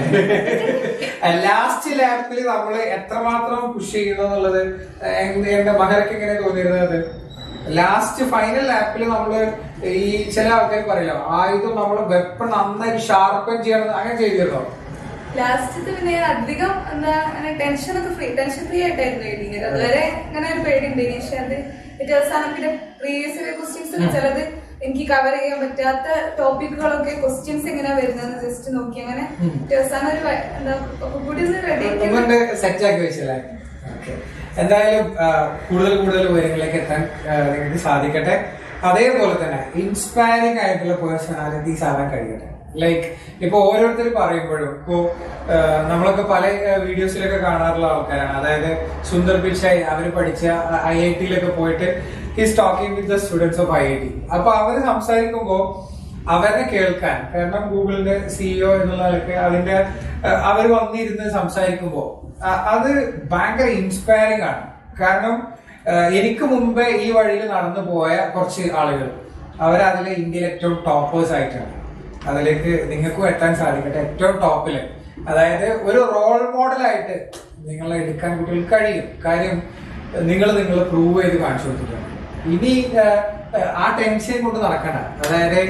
ലാസ്റ്റ് ലാപ്പിൽ നമ്മൾ എത്രമാത്രം പുഷ് ചെയ്യുന്നു എന്നുള്ളത് എങ്ങനെ- എന്റെ മകരക്ക് എങ്ങനെ തോന്നിയിരുന്നത് ലാസ്റ്റ് ഫൈനൽ ലാപ്പിൽ നമ്മള് ഈ ചില ആൾക്കാർ പറയല്ലോ ആയുധം നമ്മൾ വെപ്പൺ നന്നായിട്ട് ഷാർപ്പൻ ചെയ്യണം അങ്ങനെ ചെയ്തിരുന്നോ ലാസ്റ്റത്തെ പിന്നെ ഞാൻ അധികം എന്താ അങ്ങനെ ടെൻഷനൊക്കെ ഫ്രീ ടെൻഷൻ ഫ്രീ ആയിട്ടായിരുന്നു എഴുതിയത് അതുവരെ അങ്ങനെ ഒരു പേടി ഉണ്ട് പക്ഷെ അത് ഏറ്റവും അവസാനം പിന്നെ പ്രീവിയസ് ക്വസ്റ്റ്യൻസ് ഒക്കെ ചിലത് എനിക്ക് കവർ ചെയ്യാൻ പറ്റാത്ത ടോപ്പിക്കുകളൊക്കെ ക്വസ്റ്റ്യൻസ് എങ്ങനെയാ വരുന്നതെന്ന് ജസ്റ്റ് നോക്കി അങ്ങനെ ഏറ്റവും അവസാനം ഒരു വ- എന്താ ഒക്കെ കൂടി ഒന്ന് റെഡി ഒന്നുകൊണ്ട് സെറ്റ് ആക്കി വെച്ചല്ലേ ഓക്കെ എന്തായാലും ആ, കൂടുതൽ കൂടുതൽ ഉയരങ്ങളിലേക്ക് എത്താൻ ആ, നിങ്ങൾക്ക് സാധിക്കട്ടെ അതേപോലെ തന്നെ ഇൻസ്പയറിംഗ് ആയിട്ടുള്ള പേഴ്സണാലിറ്റീസ് ആവാൻ കഴിയട്ടെ ലൈക്ക് ഇപ്പൊ ഓരോരുത്തർ പറയുമ്പോഴും ഇപ്പോ ആ, നമ്മളൊക്കെ പല വീഡിയോസിലൊക്കെ കാണാറുള്ള ആൾക്കാരാണ് അതായത് സുന്ദർ പിച്ചായി അവര് പഠിച്ച ഐ ഐ ടിയിലൊക്കെ പോയിട്ട് his talking with the students of I I T അപ്പൊ അവര് സംസാരിക്കുമ്പോ അവരെ കേൾക്കാൻ കാരണം ഗൂഗിളിന്റെ സിഇഒ എന്നുള്ള നിലയ്ക്ക് അതിന്റെ അഹ് അവർ വന്നിരുന്ന് സംസാരിക്കുമ്പോ അ- അത് ഭയങ്കര ഇൻസ്പയറിംഗ് ആണ് കാരണം അഹ് എനിക്ക് മുമ്പേ ഈ വഴിയിൽ നടന്നു പോയ കുറച്ച് ആളുകൾ അവരതിലെ ഇന്ത്യയിൽ ഏറ്റവും ടോപ്പേഴ്സ് ആയിട്ടാണ് അതിലേക്ക് നിങ്ങൾക്കും എത്താൻ സാധിക്കട്ടെ ഏറ്റവും ടോപ്പില് അതായത് ഒരു റോൾ മോഡലായിട്ട് നിങ്ങളെ എടുക്കാൻ കുട്ടികൾക്ക് കഴിയും കാര്യം നിങ്ങൾ നിങ്ങൾ പ്രൂവ് ചെയ്ത് കാണിച്ചു കൊടുത്തിട്ടുണ്ട് ഇനി ആ, ആ ടെൻഷൻ കൊണ്ട് നടക്കണ്ട അതായത്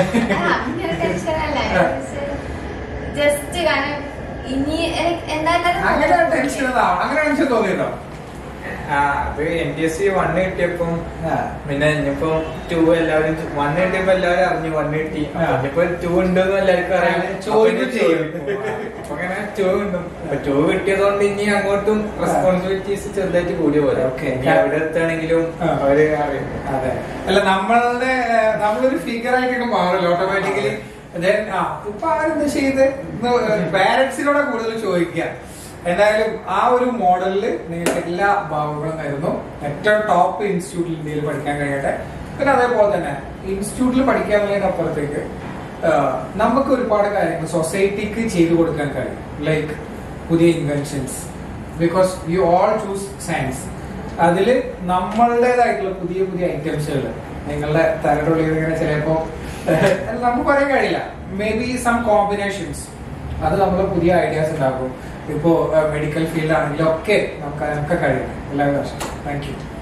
ജസ്റ്റ് കാരണം ഇനി എനിക്ക് എന്തായാലും അങ്ങനെ ടെൻഷൻ അങ്ങനെ ടെൻഷൻ തോന്നിയിട്ടുണ്ടോ ആ അത് N T S C one കിട്ടിയപ്പം ആ. പിന്നെ ഇനിയിപ്പോ ടു എല്ലാവരും വൺ കിട്ടിയപ്പോ എല്ലാവരും അറിഞ്ഞു വൺ കിട്ടി ആ. ഇനിയിപ്പോ ടു ഉണ്ടെന്ന് എല്ലാവർക്കും അറിയാം ആ, ചോദിക്കും അപ്പൊ ചെയ്യും. അപ്പൊ അങ്ങനെ ടു ഉണ്ട് അപ്പൊ ടു കിട്ടിയതുകൊണ്ട് ഇനി അങ്ങോട്ടും റെസ്പോൺസിബിലിറ്റീസ് ചെറുതായിട്ട് കൂടി പോലെ Okay. ഇനി എവിടെ എത്താണെങ്കിലും ആ. അവര് അറിയും അതെ അല്ല നമ്മളുടെ ഏഹ്, നമ്മളൊരു ഫിഗർ ആയിട്ടൊക്കെ മാറില്ല ഓട്ടോമാറ്റിക്കലി ആ ഇപ്പൊ ആരെന്താ ചെയ്ത് പാരന്റ്സിനോടെ കൂടുതൽ ചോദിക്കുക എന്തായാലും ആ ഒരു മോഡലില് നിങ്ങൾക്ക് എല്ലാ ഭാവങ്ങളും ആയിരുന്നു ഏറ്റവും ടോപ്പ് ഇൻസ്റ്റിറ്റ്യൂട്ടിൽ ഇന്ത്യയിൽ പഠിക്കാൻ കഴിയട്ടെ പിന്നെ അതേപോലെ തന്നെ ഇൻസ്റ്റിറ്റ്യൂട്ടിൽ പഠിക്കാനുള്ളതിന് അപ്പുറത്തേക്ക് ആഹ്, നമുക്ക് ഒരുപാട് കാര്യങ്ങൾ സൊസൈറ്റിക്ക് ചെയ്തു കൊടുക്കാൻ കഴിയും ലൈക്ക് പുതിയ inventions because you all choose science അതിൽ നമ്മളുടേതായിട്ടുള്ള പുതിയ പുതിയ ഐറ്റംസുകൾ നിങ്ങളുടെ തലടുള്ളിൽ ഇങ്ങനെ ചിലപ്പോ നമുക്ക് പറയാൻ കഴിയില്ല മേ ബി സം കോമ്പിനേഷൻസ് അത് നമ്മൾ പുതിയ ഐഡിയാസ് ഉണ്ടാക്കും ഇപ്പോ മെഡിക്കൽ ഫീൽഡ് ആണെങ്കിലും ഒക്കെ നമുക്ക് അതിനൊക്കെ കഴിയും എല്ലാവരും താങ്ക് യു